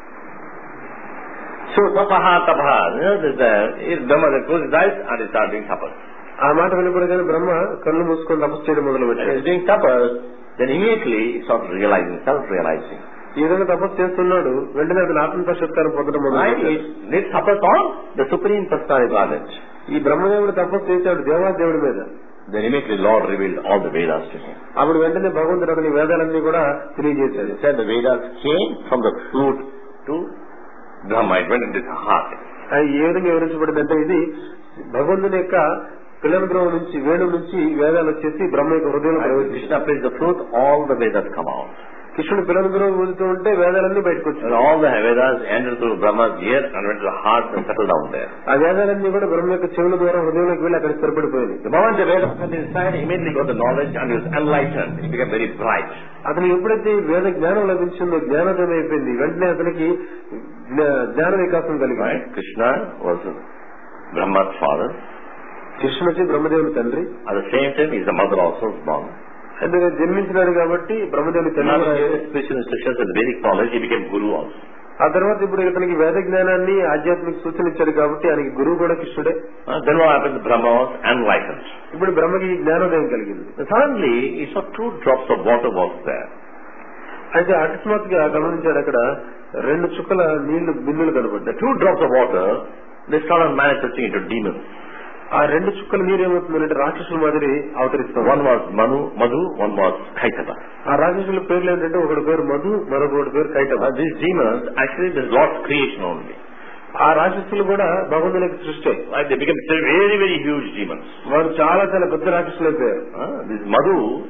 So tapaha, tapaha. You know, there's a, he- Brahma then closes his eyes and he starts doing tapas. ఆ మాట వినపడగానే బ్రహ్మ కళ్ళు మూసుకొని తపస్సు చేయడం మొదలు When పెట్టాడు he's doing tapas, then immediately he starts realizing, self-realizing. ఈ విధంగా తపస్సు చేస్తున్నాడు వెంటనే అతను ఆత్మసాక్షాత్కారం పొందడం మొదలు Right? He పెట్టాడు. did tapas on the Supreme Personality Godhead. ఈ బ్రహ్మదేవుడు తపస్సు చేశాడు దేవాదేవుడి మీద Then immediately Lord revealed all the Vedas to him. అప్పుడు వెంటనే భగవంతుడు అతని వేదాలన్నీ కూడా తెలియజేశాడు He said the Vedas came from the fruit to Brahma. It went into his heart. అది ఏ విధంగా వివరించబడిందంటే ఇది భగవంతుని యొక్క పిల్లల గ్రహం నుంచి వేణు నుంచి వేదాలు వచ్చేసి బ్రహ్మ యొక్క హృదయంలో And ప్రవేశించాయి Krishna plays the fruit, all the Vedas come out. కృష్ణుడు పిల్లల గ్రహం ఊదుతూ ఉంటే వేదాలన్నీ బయటకు And వచ్చాయి all the Vedas entered through Brahma's ear and went to the heart and settled down there. ఆ వేదాలన్నీ కూడా బ్రహ్మ యొక్క చెవుల ద్వారా హృదయంలోకి వెళ్ళి అక్కడ స్థిరపడిపోయింది The moment the Vedas went inside, he immediately got the knowledge and he was enlightened. He became very bright. అతను ఎప్పుడైతే ఈ వేద జ్ఞానం లభించిందో జ్ఞానోదయం అయిపోయింది వెంటనే అతనికి జ్ఞా- జ్ఞాన వికాసం కలిగింది Right? Krishna was Brahma's father. కృష్ణుడు వచ్చి బ్రహ్మదేవుని తండ్రి At the same time, his mother also was born. అంటే జన్మించినాడు కాబట్టి బ్రహ్మదేవుని Krishna తండ్రి కూడా gave special instructions and Vedic knowledge. He became Guru also. ఆ తర్వాత ఇప్పుడు ఇతనికి వేద జ్ఞానాన్ని ఆధ్యాత్మిక సూచన ఇచ్చాడు కాబట్టి ఆయనకి గురువు కూడా కృష్ణుడే Uh, then what happened? Brahma was enlightened. ఇప్పుడు బ్రహ్మకి ఈ జ్ఞానోదయం కలిగింది And suddenly, he saw two drops of water was there. అయితే అకస్మాత్తుగా గమనించాడు అక్కడ రెండు చుక్కల నీళ్లు బిందులు కనబడ్డాయి The two drops of water, they started manifesting into demons. ఆ రెండు చుక్కల నీరు ఏమవుతుందంటే రాక్షసుల మాదిరి అవతరిస్తుంది One was Manu, Madhu, one was Kaitava. ఆ రాక్షసుల పేర్లు ఏంటంటే ఒకటి పేరు మధు మరొకటి పేరు కైటవ Uh, these demons, actually, this is Lord's creation only. ఆ రాక్షసులు కూడా భగవంతునికి సృష్టి Right? They became very, very huge demons. వారు చాలా చాలా పెద్ద రాక్షసులు అయిపోయారు Uh, this Madhu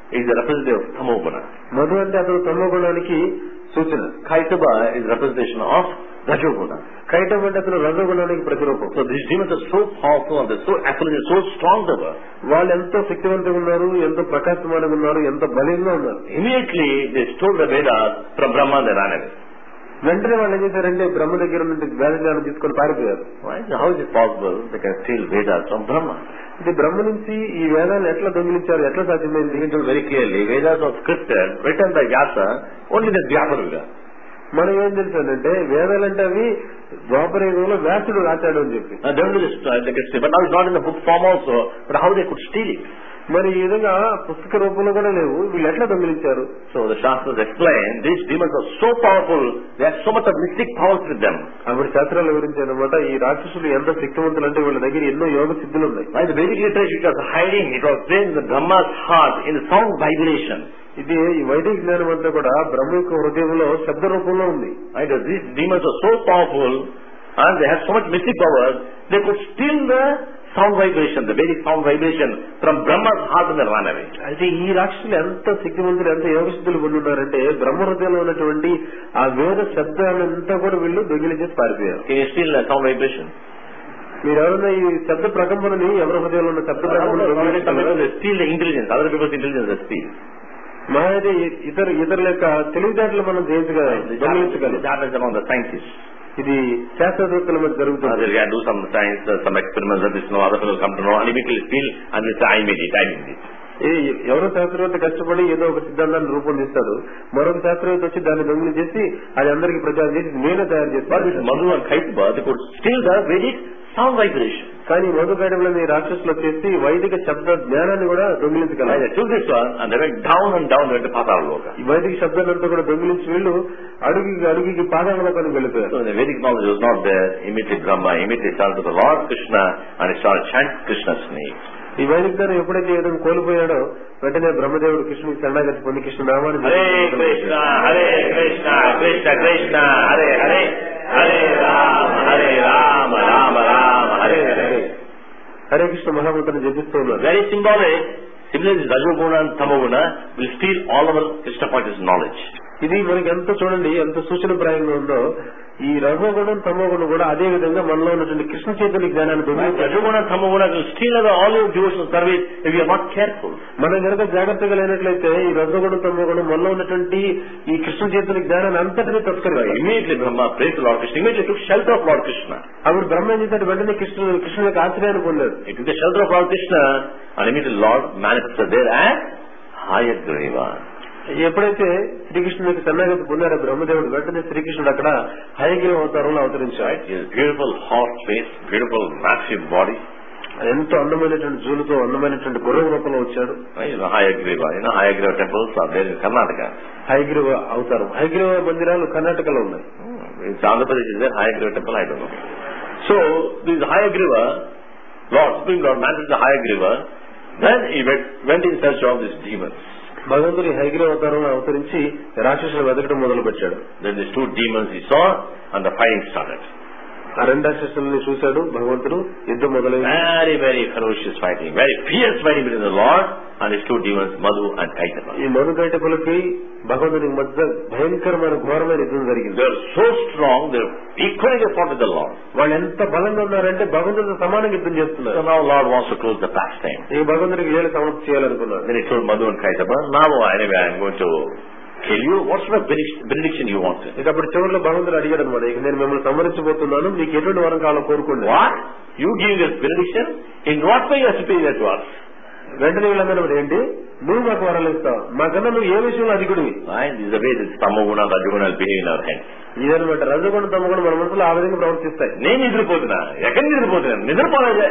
is the representative of Tamoguna. Madhu అంటే అతను తమో గుణానికి సూచన Kaitaba is representation of Rajoguna. కైటం అంటే అతను రజోగుణానికి ప్రతిరూపం So these demons are so powerful and they're so effulgent, so strong they were. వాళ్ళు ఎంతో శక్తివంతంగా ఉన్నారు ఎంతో ప్రకాశమానంగా ఉన్నారు ఎంతో బలంగా ఉన్నారు Immediately they stole the Vedas from Brahma and they ran away. వెంటనే వాళ్ళు ఏం చేశారంటే బ్రహ్మ దగ్గర నుండి వేద జ్ఞానం తీసుకొని పారిపోయారు Why? How is it possible they can steal Vedas from Brahma? ఇది బ్రహ్మ నుంచి ఈ వేదాన్ని ఎట్లా దొంగిలించారు ఎట్లా సాధ్యమైంది He told very clearly, Vedas was scripted, written by Vyasa, only the Vyaparaga. మనం ఏం తెలుసానంటే వేదాలంటే అవి ద్వాపర యుగంలో వ్యాసుడు రాశాడు అని చెప్పి And then they just, uh, they can say, but now it's not in the book form also, but how they could steal it? మరి ఈ విధంగా పుస్తక రూపంలో కూడా లేవు వీళ్ళు ఎట్లా దొంగిలించారు So the Shastras explain, these demons are so powerful, they have so much of mystic powers with them. అప్పుడు శాస్త్రాల గురించి అనమాట ఈ రాక్షసులు ఎంత శక్తివంతులు అంటే వీళ్ళ దగ్గర ఎన్నో యోగ సిద్ధులు ఉన్నాయి Right? The Vedic literature it was hiding, it was there in the Brahma's heart, in the sound vibration. ఇది ఈ వైదిక జ్ఞానం అంతా కూడా బ్రహ్మ యొక్క హృదయంలో శబ్ద రూపంలో ఉంది Right? These demons are so powerful, and they have so much mystic powers, they could steal the sound vibration, the Vedic sound vibration from Brahma's heart and then run away. అయితే ఈ రాక్షసులు ఎంత శక్తివంతులు ఎంత యోగ సిద్ధులు పొంది ఉన్నారంటే బ్రహ్మ హృదయంలో ఉన్నటువంటి ఆ వేద శబ్దాలంతా కూడా వీళ్ళు దొంగిలించేసి పారిపోయారు Can you steal the sound vibration? మీరు ఎవరైనా ఈ శబ్ద ప్రకంపనని ఎవరి హృదయంలో ఉన్న శబ్ద ప్రకంపన దొంగిలించగలరా? They steal the intelligence, other people's intelligence they steal. మా అయితే ఇతర ఇతరుల యొక్క తెలివితేటలు మనం జయించగలం దొంగిలించగలం This happens among the scientists. ఇది శాస్త్రవేత్తల మధ్య Uh, జరుగుతుంది they can do some science, uh, some experiments that this know, other people come to know, and immediately steal, and they say, I made it, I made it. ఏ ఎవరో శాస్త్రవేత్త కష్టపడి ఏదో ఒక సిద్ధాంతాన్ని రూపొందిస్తాడు మరొక శాస్త్రవేత్త వచ్చి దాన్ని దొంగిలి చేసి అది అందరికి ప్రచారం చేసి నేనే తయారు But with చేస్తాను Madhu and Kaitaba, they could steal the Vedic sound vibration. కానీ మధు గైడంలోని రాక్షసులు వచ్చేసి వైదిక శబ్ద జ్ఞానాన్ని కూడా Right, దొంగిలించగలరు they took this one, and they went down and down, they went to Patala ఈ వైదిక శబ్దాలంతా కూడా దొంగిలించి వీళ్ళు అడుగుకి అడుగుకి పాదాలలోకి వెళ్ళిపోయారు So the Vedic knowledge was not there. Immediately Brahma immediately started to the Lord Krishna and he started chant Krishna's name. ఈ వైదిక జ్ఞానం ఎప్పుడైతే ఏదో కోల్పోయాడో వెంటనే బ్రహ్మదేవుడు కృష్ణుడికి శరణాగతి పొంది కృష్ణ నామాన్ని Hare Krishna, Hare Krishna, Krishna Krishna, Hare Hare, Hare Rama, Hare Rama, Rama Rama, Hare Hare. Hare Krishna మహామంత్రం జపిస్తూ ఉన్నారు Very symbolic. Similarly, Rajoguna and Tamoguna will steal all our Krishna conscious knowledge. ఇది మనకి ఎంత చూడండి ఎంత సూచనప్రాయంగా ఉందో ఈ రజోగుణం తమోగుణం కూడా అదే విధంగా మనలో ఉన్నటువంటి కృష్ణ చైతన్య జ్ఞానాన్ని దొంగిలించారు Rajoguna and Tamoguna will steal our all your devotional service if we are not careful. మనం కనుక జాగ్రత్తగా లేనట్లయితే ఈ రజోగుణం తమోగుణం మనలో ఉన్నటువంటి ఈ కృష్ణ చైతన్య జ్ఞానాన్ని అంతటినీ తస్కరిస్తాయి Immediately Brahma praised the Lord Krishna. Immediately took shelter of Lord Krishna. అప్పుడు బ్రహ్మ ఏం చేశాడు వెంటనే కృష్ణుడు కృష్ణుడి యొక్క ఆశ్రయాన్ని పొందాడు He took the shelter of Lord Krishna and immediately Lord manifested there as Hayagreva. ఎప్పుడైతే శ్రీకృష్ణుడి యొక్క శరణాగతి పొందాడో బ్రహ్మదేవుడు వెంటనే శ్రీకృష్ణుడు అక్కడ హయగిరి అవతారంలో అవతరించాడు Right? His beautiful hot face, beautiful massive body. ఎంతో అందమైనటువంటి జూలుతో అందమైనటువంటి గుర్రం రూపంలో వచ్చాడు Right? You know, Hayagreva. You know, Hayagreva temples are there in Karnataka. Hayagriva అవతారం హయగ్రీవ మందిరాలు కర్ణాటకలో ఉన్నాయి Hmm. In Andhra Pradesh is there Hayagreva temple? I don't know. So, this Hayagreva, Lord, Supreme Lord manifested the Hayagreva. Then he went, went in search of these demons. భగవంతుడి హైగ్రీవ అవతారంలో అవతరించి రాక్షసులు వెతకడం మొదలు పెట్టాడు Then these two demons he saw and the fighting started. ఆ రెండు రాక్షసుల్ని చూశాడు భగవంతుడు యుద్ధం మొదలైంది Very, very ferocious fighting. Very fierce fighting between the Lord and his two demons, Madhu and Kaitapa. ఈ మధు కైటకులకి భగవంతునికి మధ్య భయంకరమైన ఘోరమైన యుద్ధం జరిగింది They're so strong, they're equally they fought with the Lord. వాళ్ళు ఎంత బలంగా ఉన్నారంటే భగవంతుడితో సమానంగా యుద్ధం So చేస్తున్నారు now Lord wants to close the pastime. ఈ భగవంతుడికి ఏళ్ళు సమాప్తి చేయాలనుకున్నారు Then he told Madhu and Kaitapa, now anyway I'm going to kill you. What sort of benedic- benediction you want? ఇక అప్పుడు చివరిలో భగవంతుడు అడిగాడు అనమాట ఇక నేను మిమ్మల్ని సంహరించబోతున్నాను మీకు ఎటువంటి వరం కావాలో కోరుకోండి What? You giving us benediction? In what way you are superior to us? వెంటనే వీళ్ళందరూ మరి ఏంటి నువ్వు మాకు వరాలు ఇస్తావు మాకన్నా నువ్వు ఏ విషయంలో అధికుడివి Right? This is the way that Tamoguna and Rajoguna will behave in our hands. ఇదనమాట రజగుణ తమగుణ మన మనసులో ఆ విధంగా ప్రవర్తిస్తాయి నేను నిద్రపోతున్నా ఎక్కడ నిద్రపోతున్నాను నిద్రపోలేదే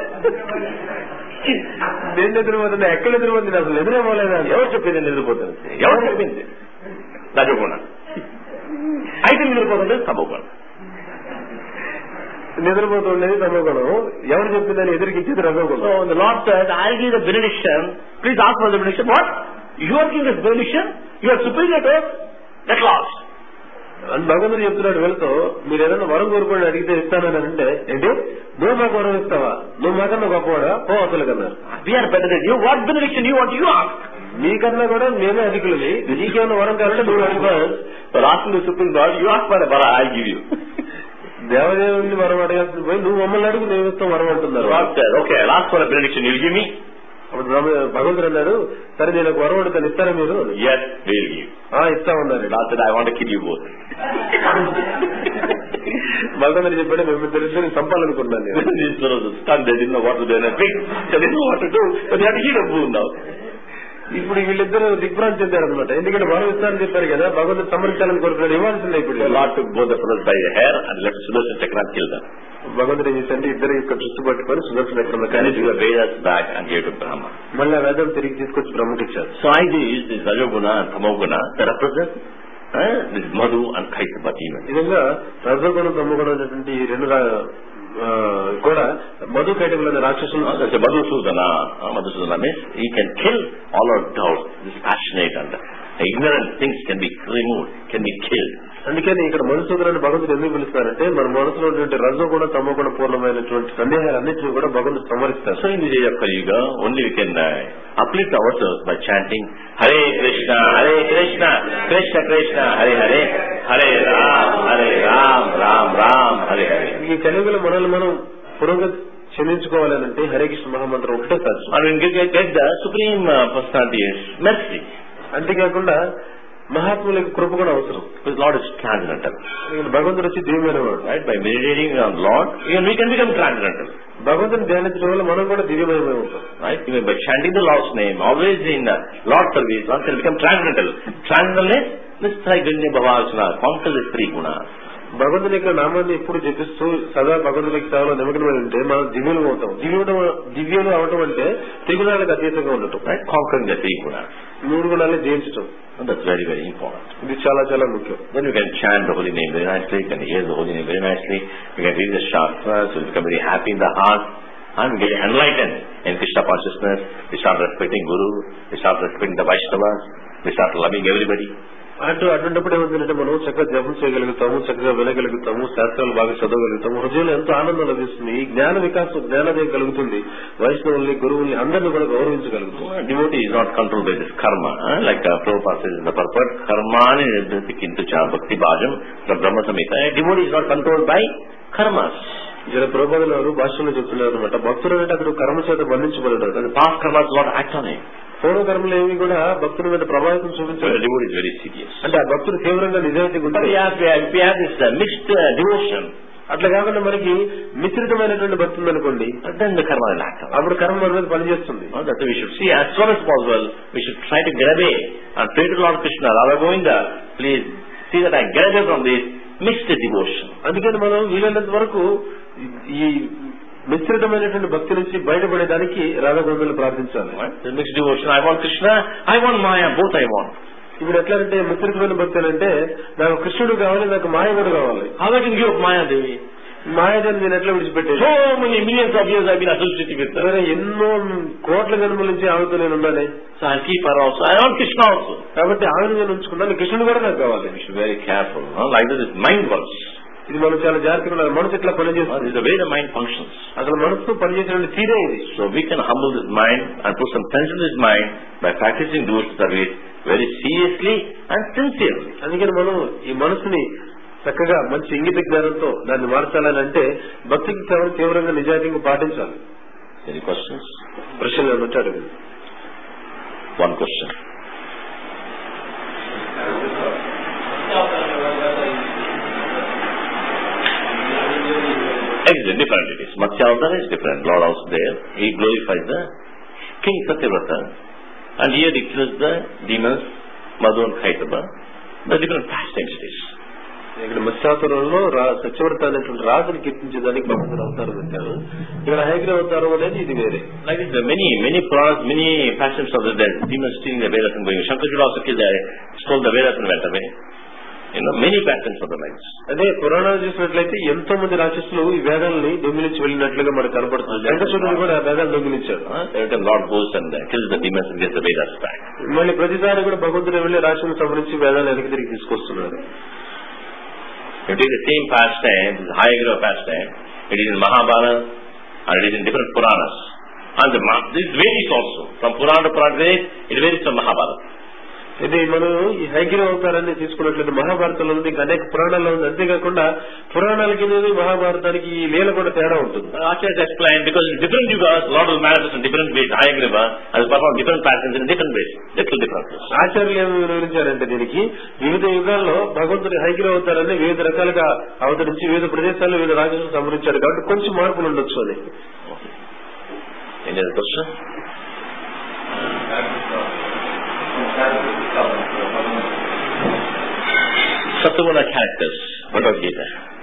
నేను నిద్రపోతున్నా ఎక్కడ నిద్రపోతుంది అసలు నిద్రపోలేదా ఎవరు చెప్పింది నిద్రపోతుంది ఎవరు చెప్పింది రజగుణ అయితే నిద్రపోతుంది తమగుణ నిద్రపోతుండేది తమగుణం ఎవరు చెప్పిందని ఎదురుకిచ్చేది So రజోగుణం the Lord said, I'll give the benediction. Please ask for the benediction. What? You are giving this benediction? You are superior to us? At last. అని భగవంతుడు చెప్తున్నాడు వెళ్తూ మీరు ఏదైనా వరం కోరుకోండి అడిగితే ఇస్తానని అంటే ఏంటి నువ్వు మాకు వరం ఇస్తావా నువ్వు మాకన్నా గొప్పవాడా పో అసలు కన్నా We are better than you. What benediction you want? You ask. మీకన్నా కూడా మేమే అధికులది నీకేమైనా వరం కావాలంటే నువ్వు అడుగు For asking the Supreme God, you ask for a vara, I'll give you. దేవదేవుని వరం అడగాల్సింది పోయి నువ్వు మమ్మల్ని అడుగు నేను ఇస్తాం వరం అంటున్నారు God said, okay, I'll ask for a benediction, you'll give me? అప్పుడు బ్రహ్మ- భగవంతుడు అన్నాడు సరే నేను ఒక వరం అడుగుతాను ఇస్తారా మీరు Yes, we'll give. ఆ ఇస్తామన్నారు God said, I want to kill you both. భగవంతుడు చెప్పాడు మేము తెలిసి నేను చంపాలనుకున్నాను నేను These fellows are stunned, they didn't know what to do. And big, they didn't know what to do, but they had to eat a food now. ఇప్పుడు వీళ్ళిద్దరు దిగ్భ్రాంతి చెందారు అనమాట ఎందుకంటే వరం ఇస్తారని చెప్పారు కదా భగవంతుడు సంహరించాలని కోరుకున్నాడు ఇవ్వాల్సిందే ఇప్పుడు The Lord took both the fellows by the hair and left Sudarshan Chakra and killed them. భగవంతుడు ఏం చేశాడు ఇద్దరు యొక్క దృష్టి పట్టుకొని సుదర్శన చక్రం And he took the Vedas back and gave to Brahma. మళ్ళీ ఆ వేదం తిరిగి తీసుకొచ్చి బ్రహ్మకి ఇచ్చారు So I these, this Rajoguna and Tamoguna, they represent uh, this Madhu and Kaitaba demon. ఈ విధంగా రజోగుణం తమ్ముగుణం అనేటువంటి ఈ రెండు రా- ఆ, కూడా మధు కైటకులైన రాక్షసులు Uh, That's a Madhusudana. Uh, Madhusudana means he can kill all our doubts, this passionate and ignorant things can be removed, can be killed. అందుకని ఇక్కడ మధుసూదనాన్ని భగవంతుడు ఎందుకు పిలుస్తారంటే మన మనసులో ఉన్నటువంటి రజోగుణ తమోగుణ పూర్ణమైనటువంటి సందేహాలన్నింటినీ కూడా భగవంతుడు సంవరిస్తారు So in the day of Kali Yuga, only we can uh, uplift ourselves by chanting Hare Krishna, Hare Krishna, Krishna Krishna, Hare Hare, Hare Ram, Hare Ram, Ram Ram, Hare Hare. ఈ కలియుగలో మనల్ని మనం పురోగతి చెందించుకోవాలంటే హరే కృష్ణ మహామంత్రం ఒకటే సాధ్యం And we get, get the Supreme uh, Personality is mercy. అంతేకాకుండా మహాత్ములకు కృప కూడా అవసరం Because Lord is transcendental. ఇక్కడ భగవంతుడు వచ్చి దివ్యమైన వాడు Right? By meditating on Lord, even we can become transcendental. భగవంతుని ధ్యానించడం వల్ల మనం కూడా దివ్యమయమై ఉంటాం Right? Even by chanting the Lord's name, always in uh, Lord service, one can become transcendental. Transcendentalness, Nistraganya Bhavasana, conquer the three gunas. భగవంతుని యొక్క నామాన్ని ఎప్పుడు జపిస్తూ సదా భగవంతునికి సేవలో నిమగ్నమై ఉంటే మనం దివ్యులు అవుతాం దివ్యుడు దివ్యులు అవటం అంటే త్రిగుణాలకు అతీతంగా ఉండటం Right? Conquering the three gunas. మూడు గుణాలే జయించటం And that's very, very important. ఇది చాలా చాలా ముఖ్యం Then you can chant the holy name very nicely, you can hear the holy name very nicely, you can read the shastras, you become very happy in the heart, and get enlightened in Krishna consciousness. We start respecting Guru, we start respecting the Vaishnavas, we start loving everybody. అటు అటువంటిప్పుడు ఏమవుతుందంటే మనం చక్కగా జపం చేయగలుగుతాము చక్కగా వినగలుగుతాము శాస్త్రాలు బాగా చదవగలుగుతాము హృదయంలో ఎంతో ఆనందం లభిస్తుంది ఈ జ్ఞాన వికాసం జ్ఞానోదయం కలుగుతుంది వైష్ణవుల్ని గురువుల్ని అందరినీ కూడా గౌరవించగలుగుతాం Devotee is not controlled by this karma, huh? like uh, Prabhupada says in the purport, karmani nirdhati kintu cha bhakti bhajam, the Brahma Samhita. A devotee is not controlled by karmas. ఇక్కడ ప్రభుత్వం వారు భాషలో చెప్తున్నారు అనమాట భక్తులు అంటే అతడు కర్మ చేత బంధించబడ్డాడు The past karmas will not act on him. పూర్వ కర్మలు ఏమి కూడా భక్తుల మీద ప్రభావితం So చూపించాడు the devotee is very serious. అంటే ఆ భక్తుడు తీవ్రంగా నిజాయితీ But ఉంటాడు we have, we have, we have this uh, mixed uh, devotion, అట్లా కాకుండా మనకి మిశ్రితమైనటువంటి భక్తి ఉందనుకోండి but then the karma will act on us. అప్పుడు కర్మ మన మీద పనిచేస్తుంది Uh, That we should see as soon as possible, we should try to get away and pray to Lord Krishna, Radha Govinda, please see that I get away from this mixed devotion. అందుకని మనం వీలైనంత వరకు ఈ మిశ్రితమైనటువంటి భక్తి నుంచి బయటపడేదానికి రాధాగోవిందులు ప్రార్థించాలి Right? The mixed devotion, I want Krishna, I want Maya, both I want. ఇప్పుడు ఎట్లా అంటే మిశ్రితమైన భక్తి అంటే నాకు కృష్ణుడు కావాలి నాకు మాయ కూడా కావాలి How I can give up Maya Devi? మాయదని నేను ఎట్లా విడిచిపెట్టేది So many millions of years I've been associated with her. వేరే ఎన్నో కోట్ల జన్మల నుంచి ఆమెతో నేను ఉండాలి So I'll keep her also. I want Krishna also. కాబట్టి ఆమెను నేను ఉంచుకున్నాను కృష్ణుడు కూడా నాకు కావాలి We should be very careful. Huh? Like this, mind works. ఇది మనం చాలా జాగ్రత్తగా ఉండాలి మనసు ఇట్లా Huh? పనిచేస్తుంది This is the way the mind functions. అసలు మనసుతో పనిచేసిన తీరే ఇది So we can humble this mind and put some sense in this mind by practicing those service very seriously and sincerely. అందుకని మనం ఈ మనసుని చక్కగా మంచి ఇంగిత జ్ఞానంతో దాన్ని మార్చాలని అంటే భక్తికి కేవలం తీవ్రంగా నిజాయితీగా పాటించాలి Any questions? ప్రశ్నలు ఏమంటే అడగండి One question. Exactly, different it is. Matsya Avtar is different. Lord also there. He glorifies the King Satyavrata. And here he kills the demons, Madhu and Kaitaba. The different pastimes it is. ఇక్కడ మత్స్యావతారంలో రా సత్యవర్త అనేటువంటి రాజుని కీర్తించేదానికి భగవంతుడు అవతారం పెట్టారు ఇక్కడ హైగ్రీ అవతారం అనేది ఇది వేరే Like this, there are many, many Puranas, many pastimes of the dead. Demons stealing the Vedas and going. Shankarjuda also killed the, stole the Vedas and went away. You know, many pastimes of the lives. అదే పురాణాలు చూసినట్లయితే ఎంతో మంది రాక్షసులు ఈ వేదాలని దొంగిలించి వెళ్ళినట్లుగా మనకు కనపడుతుంది వెంకటేశ్వరుడు కూడా ఆ వేదాలు దొంగిలించాడు Huh? Every time Lord goes and uh, kills the demons and gets the Vedas back. మళ్ళీ ప్రతిసారి కూడా భగవంతుడు వెళ్లి రాక్షసుని సంహరించి వేదాలు వెనక్కి తిరిగి తీసుకొస్తున్నాడు You take the same pastime, this Hayagriva pastime, it is in Mahabharata and it is in different Puranas. And the, Ma- this varies also. From Purana to Purana varies, it varies from Mahabharata. ఇది మనం ఈ హైగ్రీవ అవతారాన్ని తీసుకున్నట్లయితే మహాభారతంలో ఉంది ఇంకా అనేక పురాణాల్లో ఉంది అంతేకాకుండా పురాణాలకి అనేది మహాభారతానికి ఈ లీల కూడా తేడా ఉంటుంది Uh, Acharyas explained because in different yugas, Lord will manifest in different ways. Hayagriva has performed different patterns in different ways. Little differences. ఆచార్యులు ఏమి వివరించారంటే దీనికి వివిధ యుగాల్లో భగవంతుడి హైగ్రీవ అవతారాన్ని వివిధ రకాలుగా అవతరించి వివిధ ప్రదేశాల్లో వివిధ రాజులను సంహరించాడు కాబట్టి కొంచెం మార్పులు ఉండొచ్చు అని Any other question? Sattva characters. Bhagavad Gita.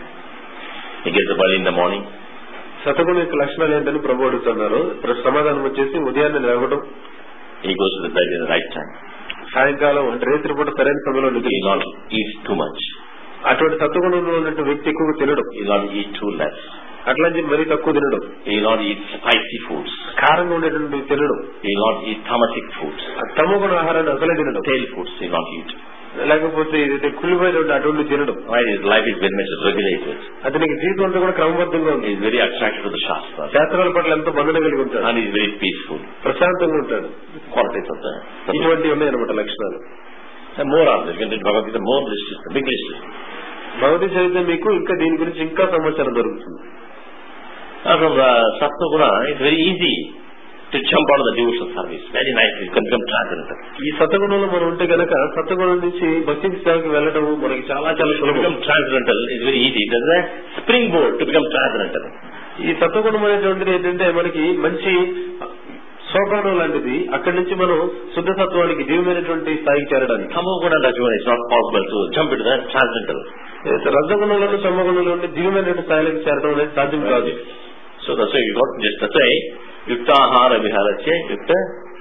He gets up early in the morning. శతగుణ యొక్క లక్షణాలు ఏంటని ప్రభు అడుగుతున్నారు ప్ర- సమాధానం వచ్చేసి ఉదయాన్నే లేవడం He goes to the bed in the right time. సాయంకాలం అంటే రేత్రి పూట సరైన సమయంలో He నిద్ర will not eat too much. అటువంటి సత్వగుణంలో ఉన్నటువంటి వ్యక్తి ఎక్కువగా తినడం He will not eat too less. అట్లా అని చెప్పి మరీ తక్కువ తినడం He will not eat spicy foods. కారంగా ఉండేటువంటి తినడం He will not eat tamasic foods. తమగుణ ఆహారాన్ని అసలే తినడం Tail foods he will not eat. లేకపోతే ఇది కుళ్ళిపోయినటువంటి అటువంటి తినడం Right? His life is very much regulated. అతనికి జీవితం అంతా కూడా క్రమబద్ధంగా ఉంది He is very attracted to the Shastra. శాస్త్రాల పట్ల ఎంతో బంధన కలిగి ఉంటాడు And he is very peaceful. ప్రశాంతంగా ఉంటాడు Qualities of the ఇటువంటివి ఉన్నాయన్నమాట లక్షణాలు And more are there. You can read Bhagavad Gita, more list is big list. is. Bhagavati చరిత్ర మీకు ఇంకా దీని గురించి ఇంకా సమాచారం దొరుకుతుంది And from the Sattva Guna, it's very easy to jump out of the devotional service. Very nicely. You can become transcendental. ఈ సతగుణంలో మనం ఉంటే గనక సత్వగుణం నుంచి భక్తి సేవకి వెళ్ళడం మనకి చాలా చాలా To సులభం become transcendental is very easy. It is a springboard to become transcendental. ఈ సత్వగుణం అనేటువంటిది ఏంటంటే మనకి మంచి సోపానం లాంటిది అక్కడి నుంచి మనం శుద్ధ సత్వానికి దివ్యమైనటువంటి స్థాయికి చేరడానికి Tamo Guna and Rajoguna, it's not possible to jump into the transcendental. రజగుణంలోని సమ్మగుణంలోని దివ్యమైనటువంటి స్థాయిలకు చేరడం అనేది సాధ్యం కాదు So that's why you got just that's why Yuktahara Viharasya Yukta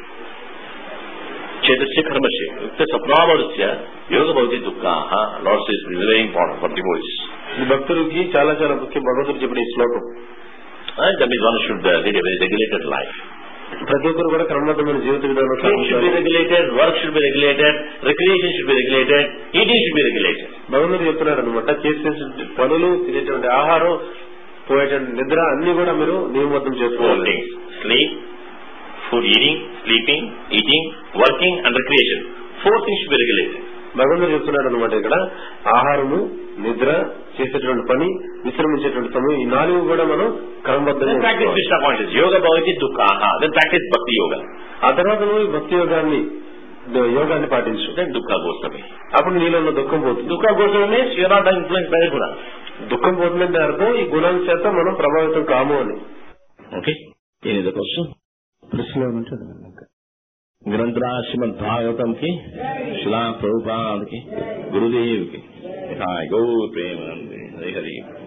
Chetasya Karmasya Yukta Sapnamadasya Yoga Bhavati Dukkaha Lord says this is very important for devotees. ఈ భక్తులకి చాలా చాలా ముఖ్యం భగవంతుడు చెప్పిన ఈ శ్లోకం And that means one should uh, lead a very regulated life. ప్రతి ఒక్కరు కూడా క్రమబద్ధమైన జీవిత విధానం Sleep should be సాగించాలి. regulated, work should be regulated, recreation should be regulated, eating should be regulated. భగవంతుడు చెప్తున్నాడు అనమాట చేసేటువంటి పనులు తినేటువంటి ఆహారం పోయేటువంటి నిద్ర అన్ని కూడా మీరు నియమబద్ధం Four చేసుకోవాలి things. Sleep, food eating, sleeping, eating, working and recreation. Four things should be regulated. భగవంతుడు చెప్తున్నాడు అనమాట ఇక్కడ ఆహారము నిద్ర చేసేటువంటి పని విశ్రమించేటువంటి సమయం ఈ నాలుగు కూడా మనం క్రమబద్ధంగా Then practice ఉంచుకోవాలి. Krishna consciousness. Yoga Bhavati Dukkaha. Then practice Bhakti Yoga. ఆ తర్వాత నువ్వు ఈ భక్తి యోగాన్ని ద- యోగాన్ని పాటించు Then Dukkha goes away. అప్పుడు నీలో ఉన్న దుఃఖం పోతుంది Dukkha goes away means you are not influenced by the Guna. దుఃఖం పోతుందంటే అర్థం ఈ గుణాల చేత మనం ప్రభావితం కాము అని Okay? Any other question? ప్రశ్న ग्रंथरा श्रीमद भागवतम की शिला प्रभुपाद की गुरुदेव की गौ प्रेम हरि हरि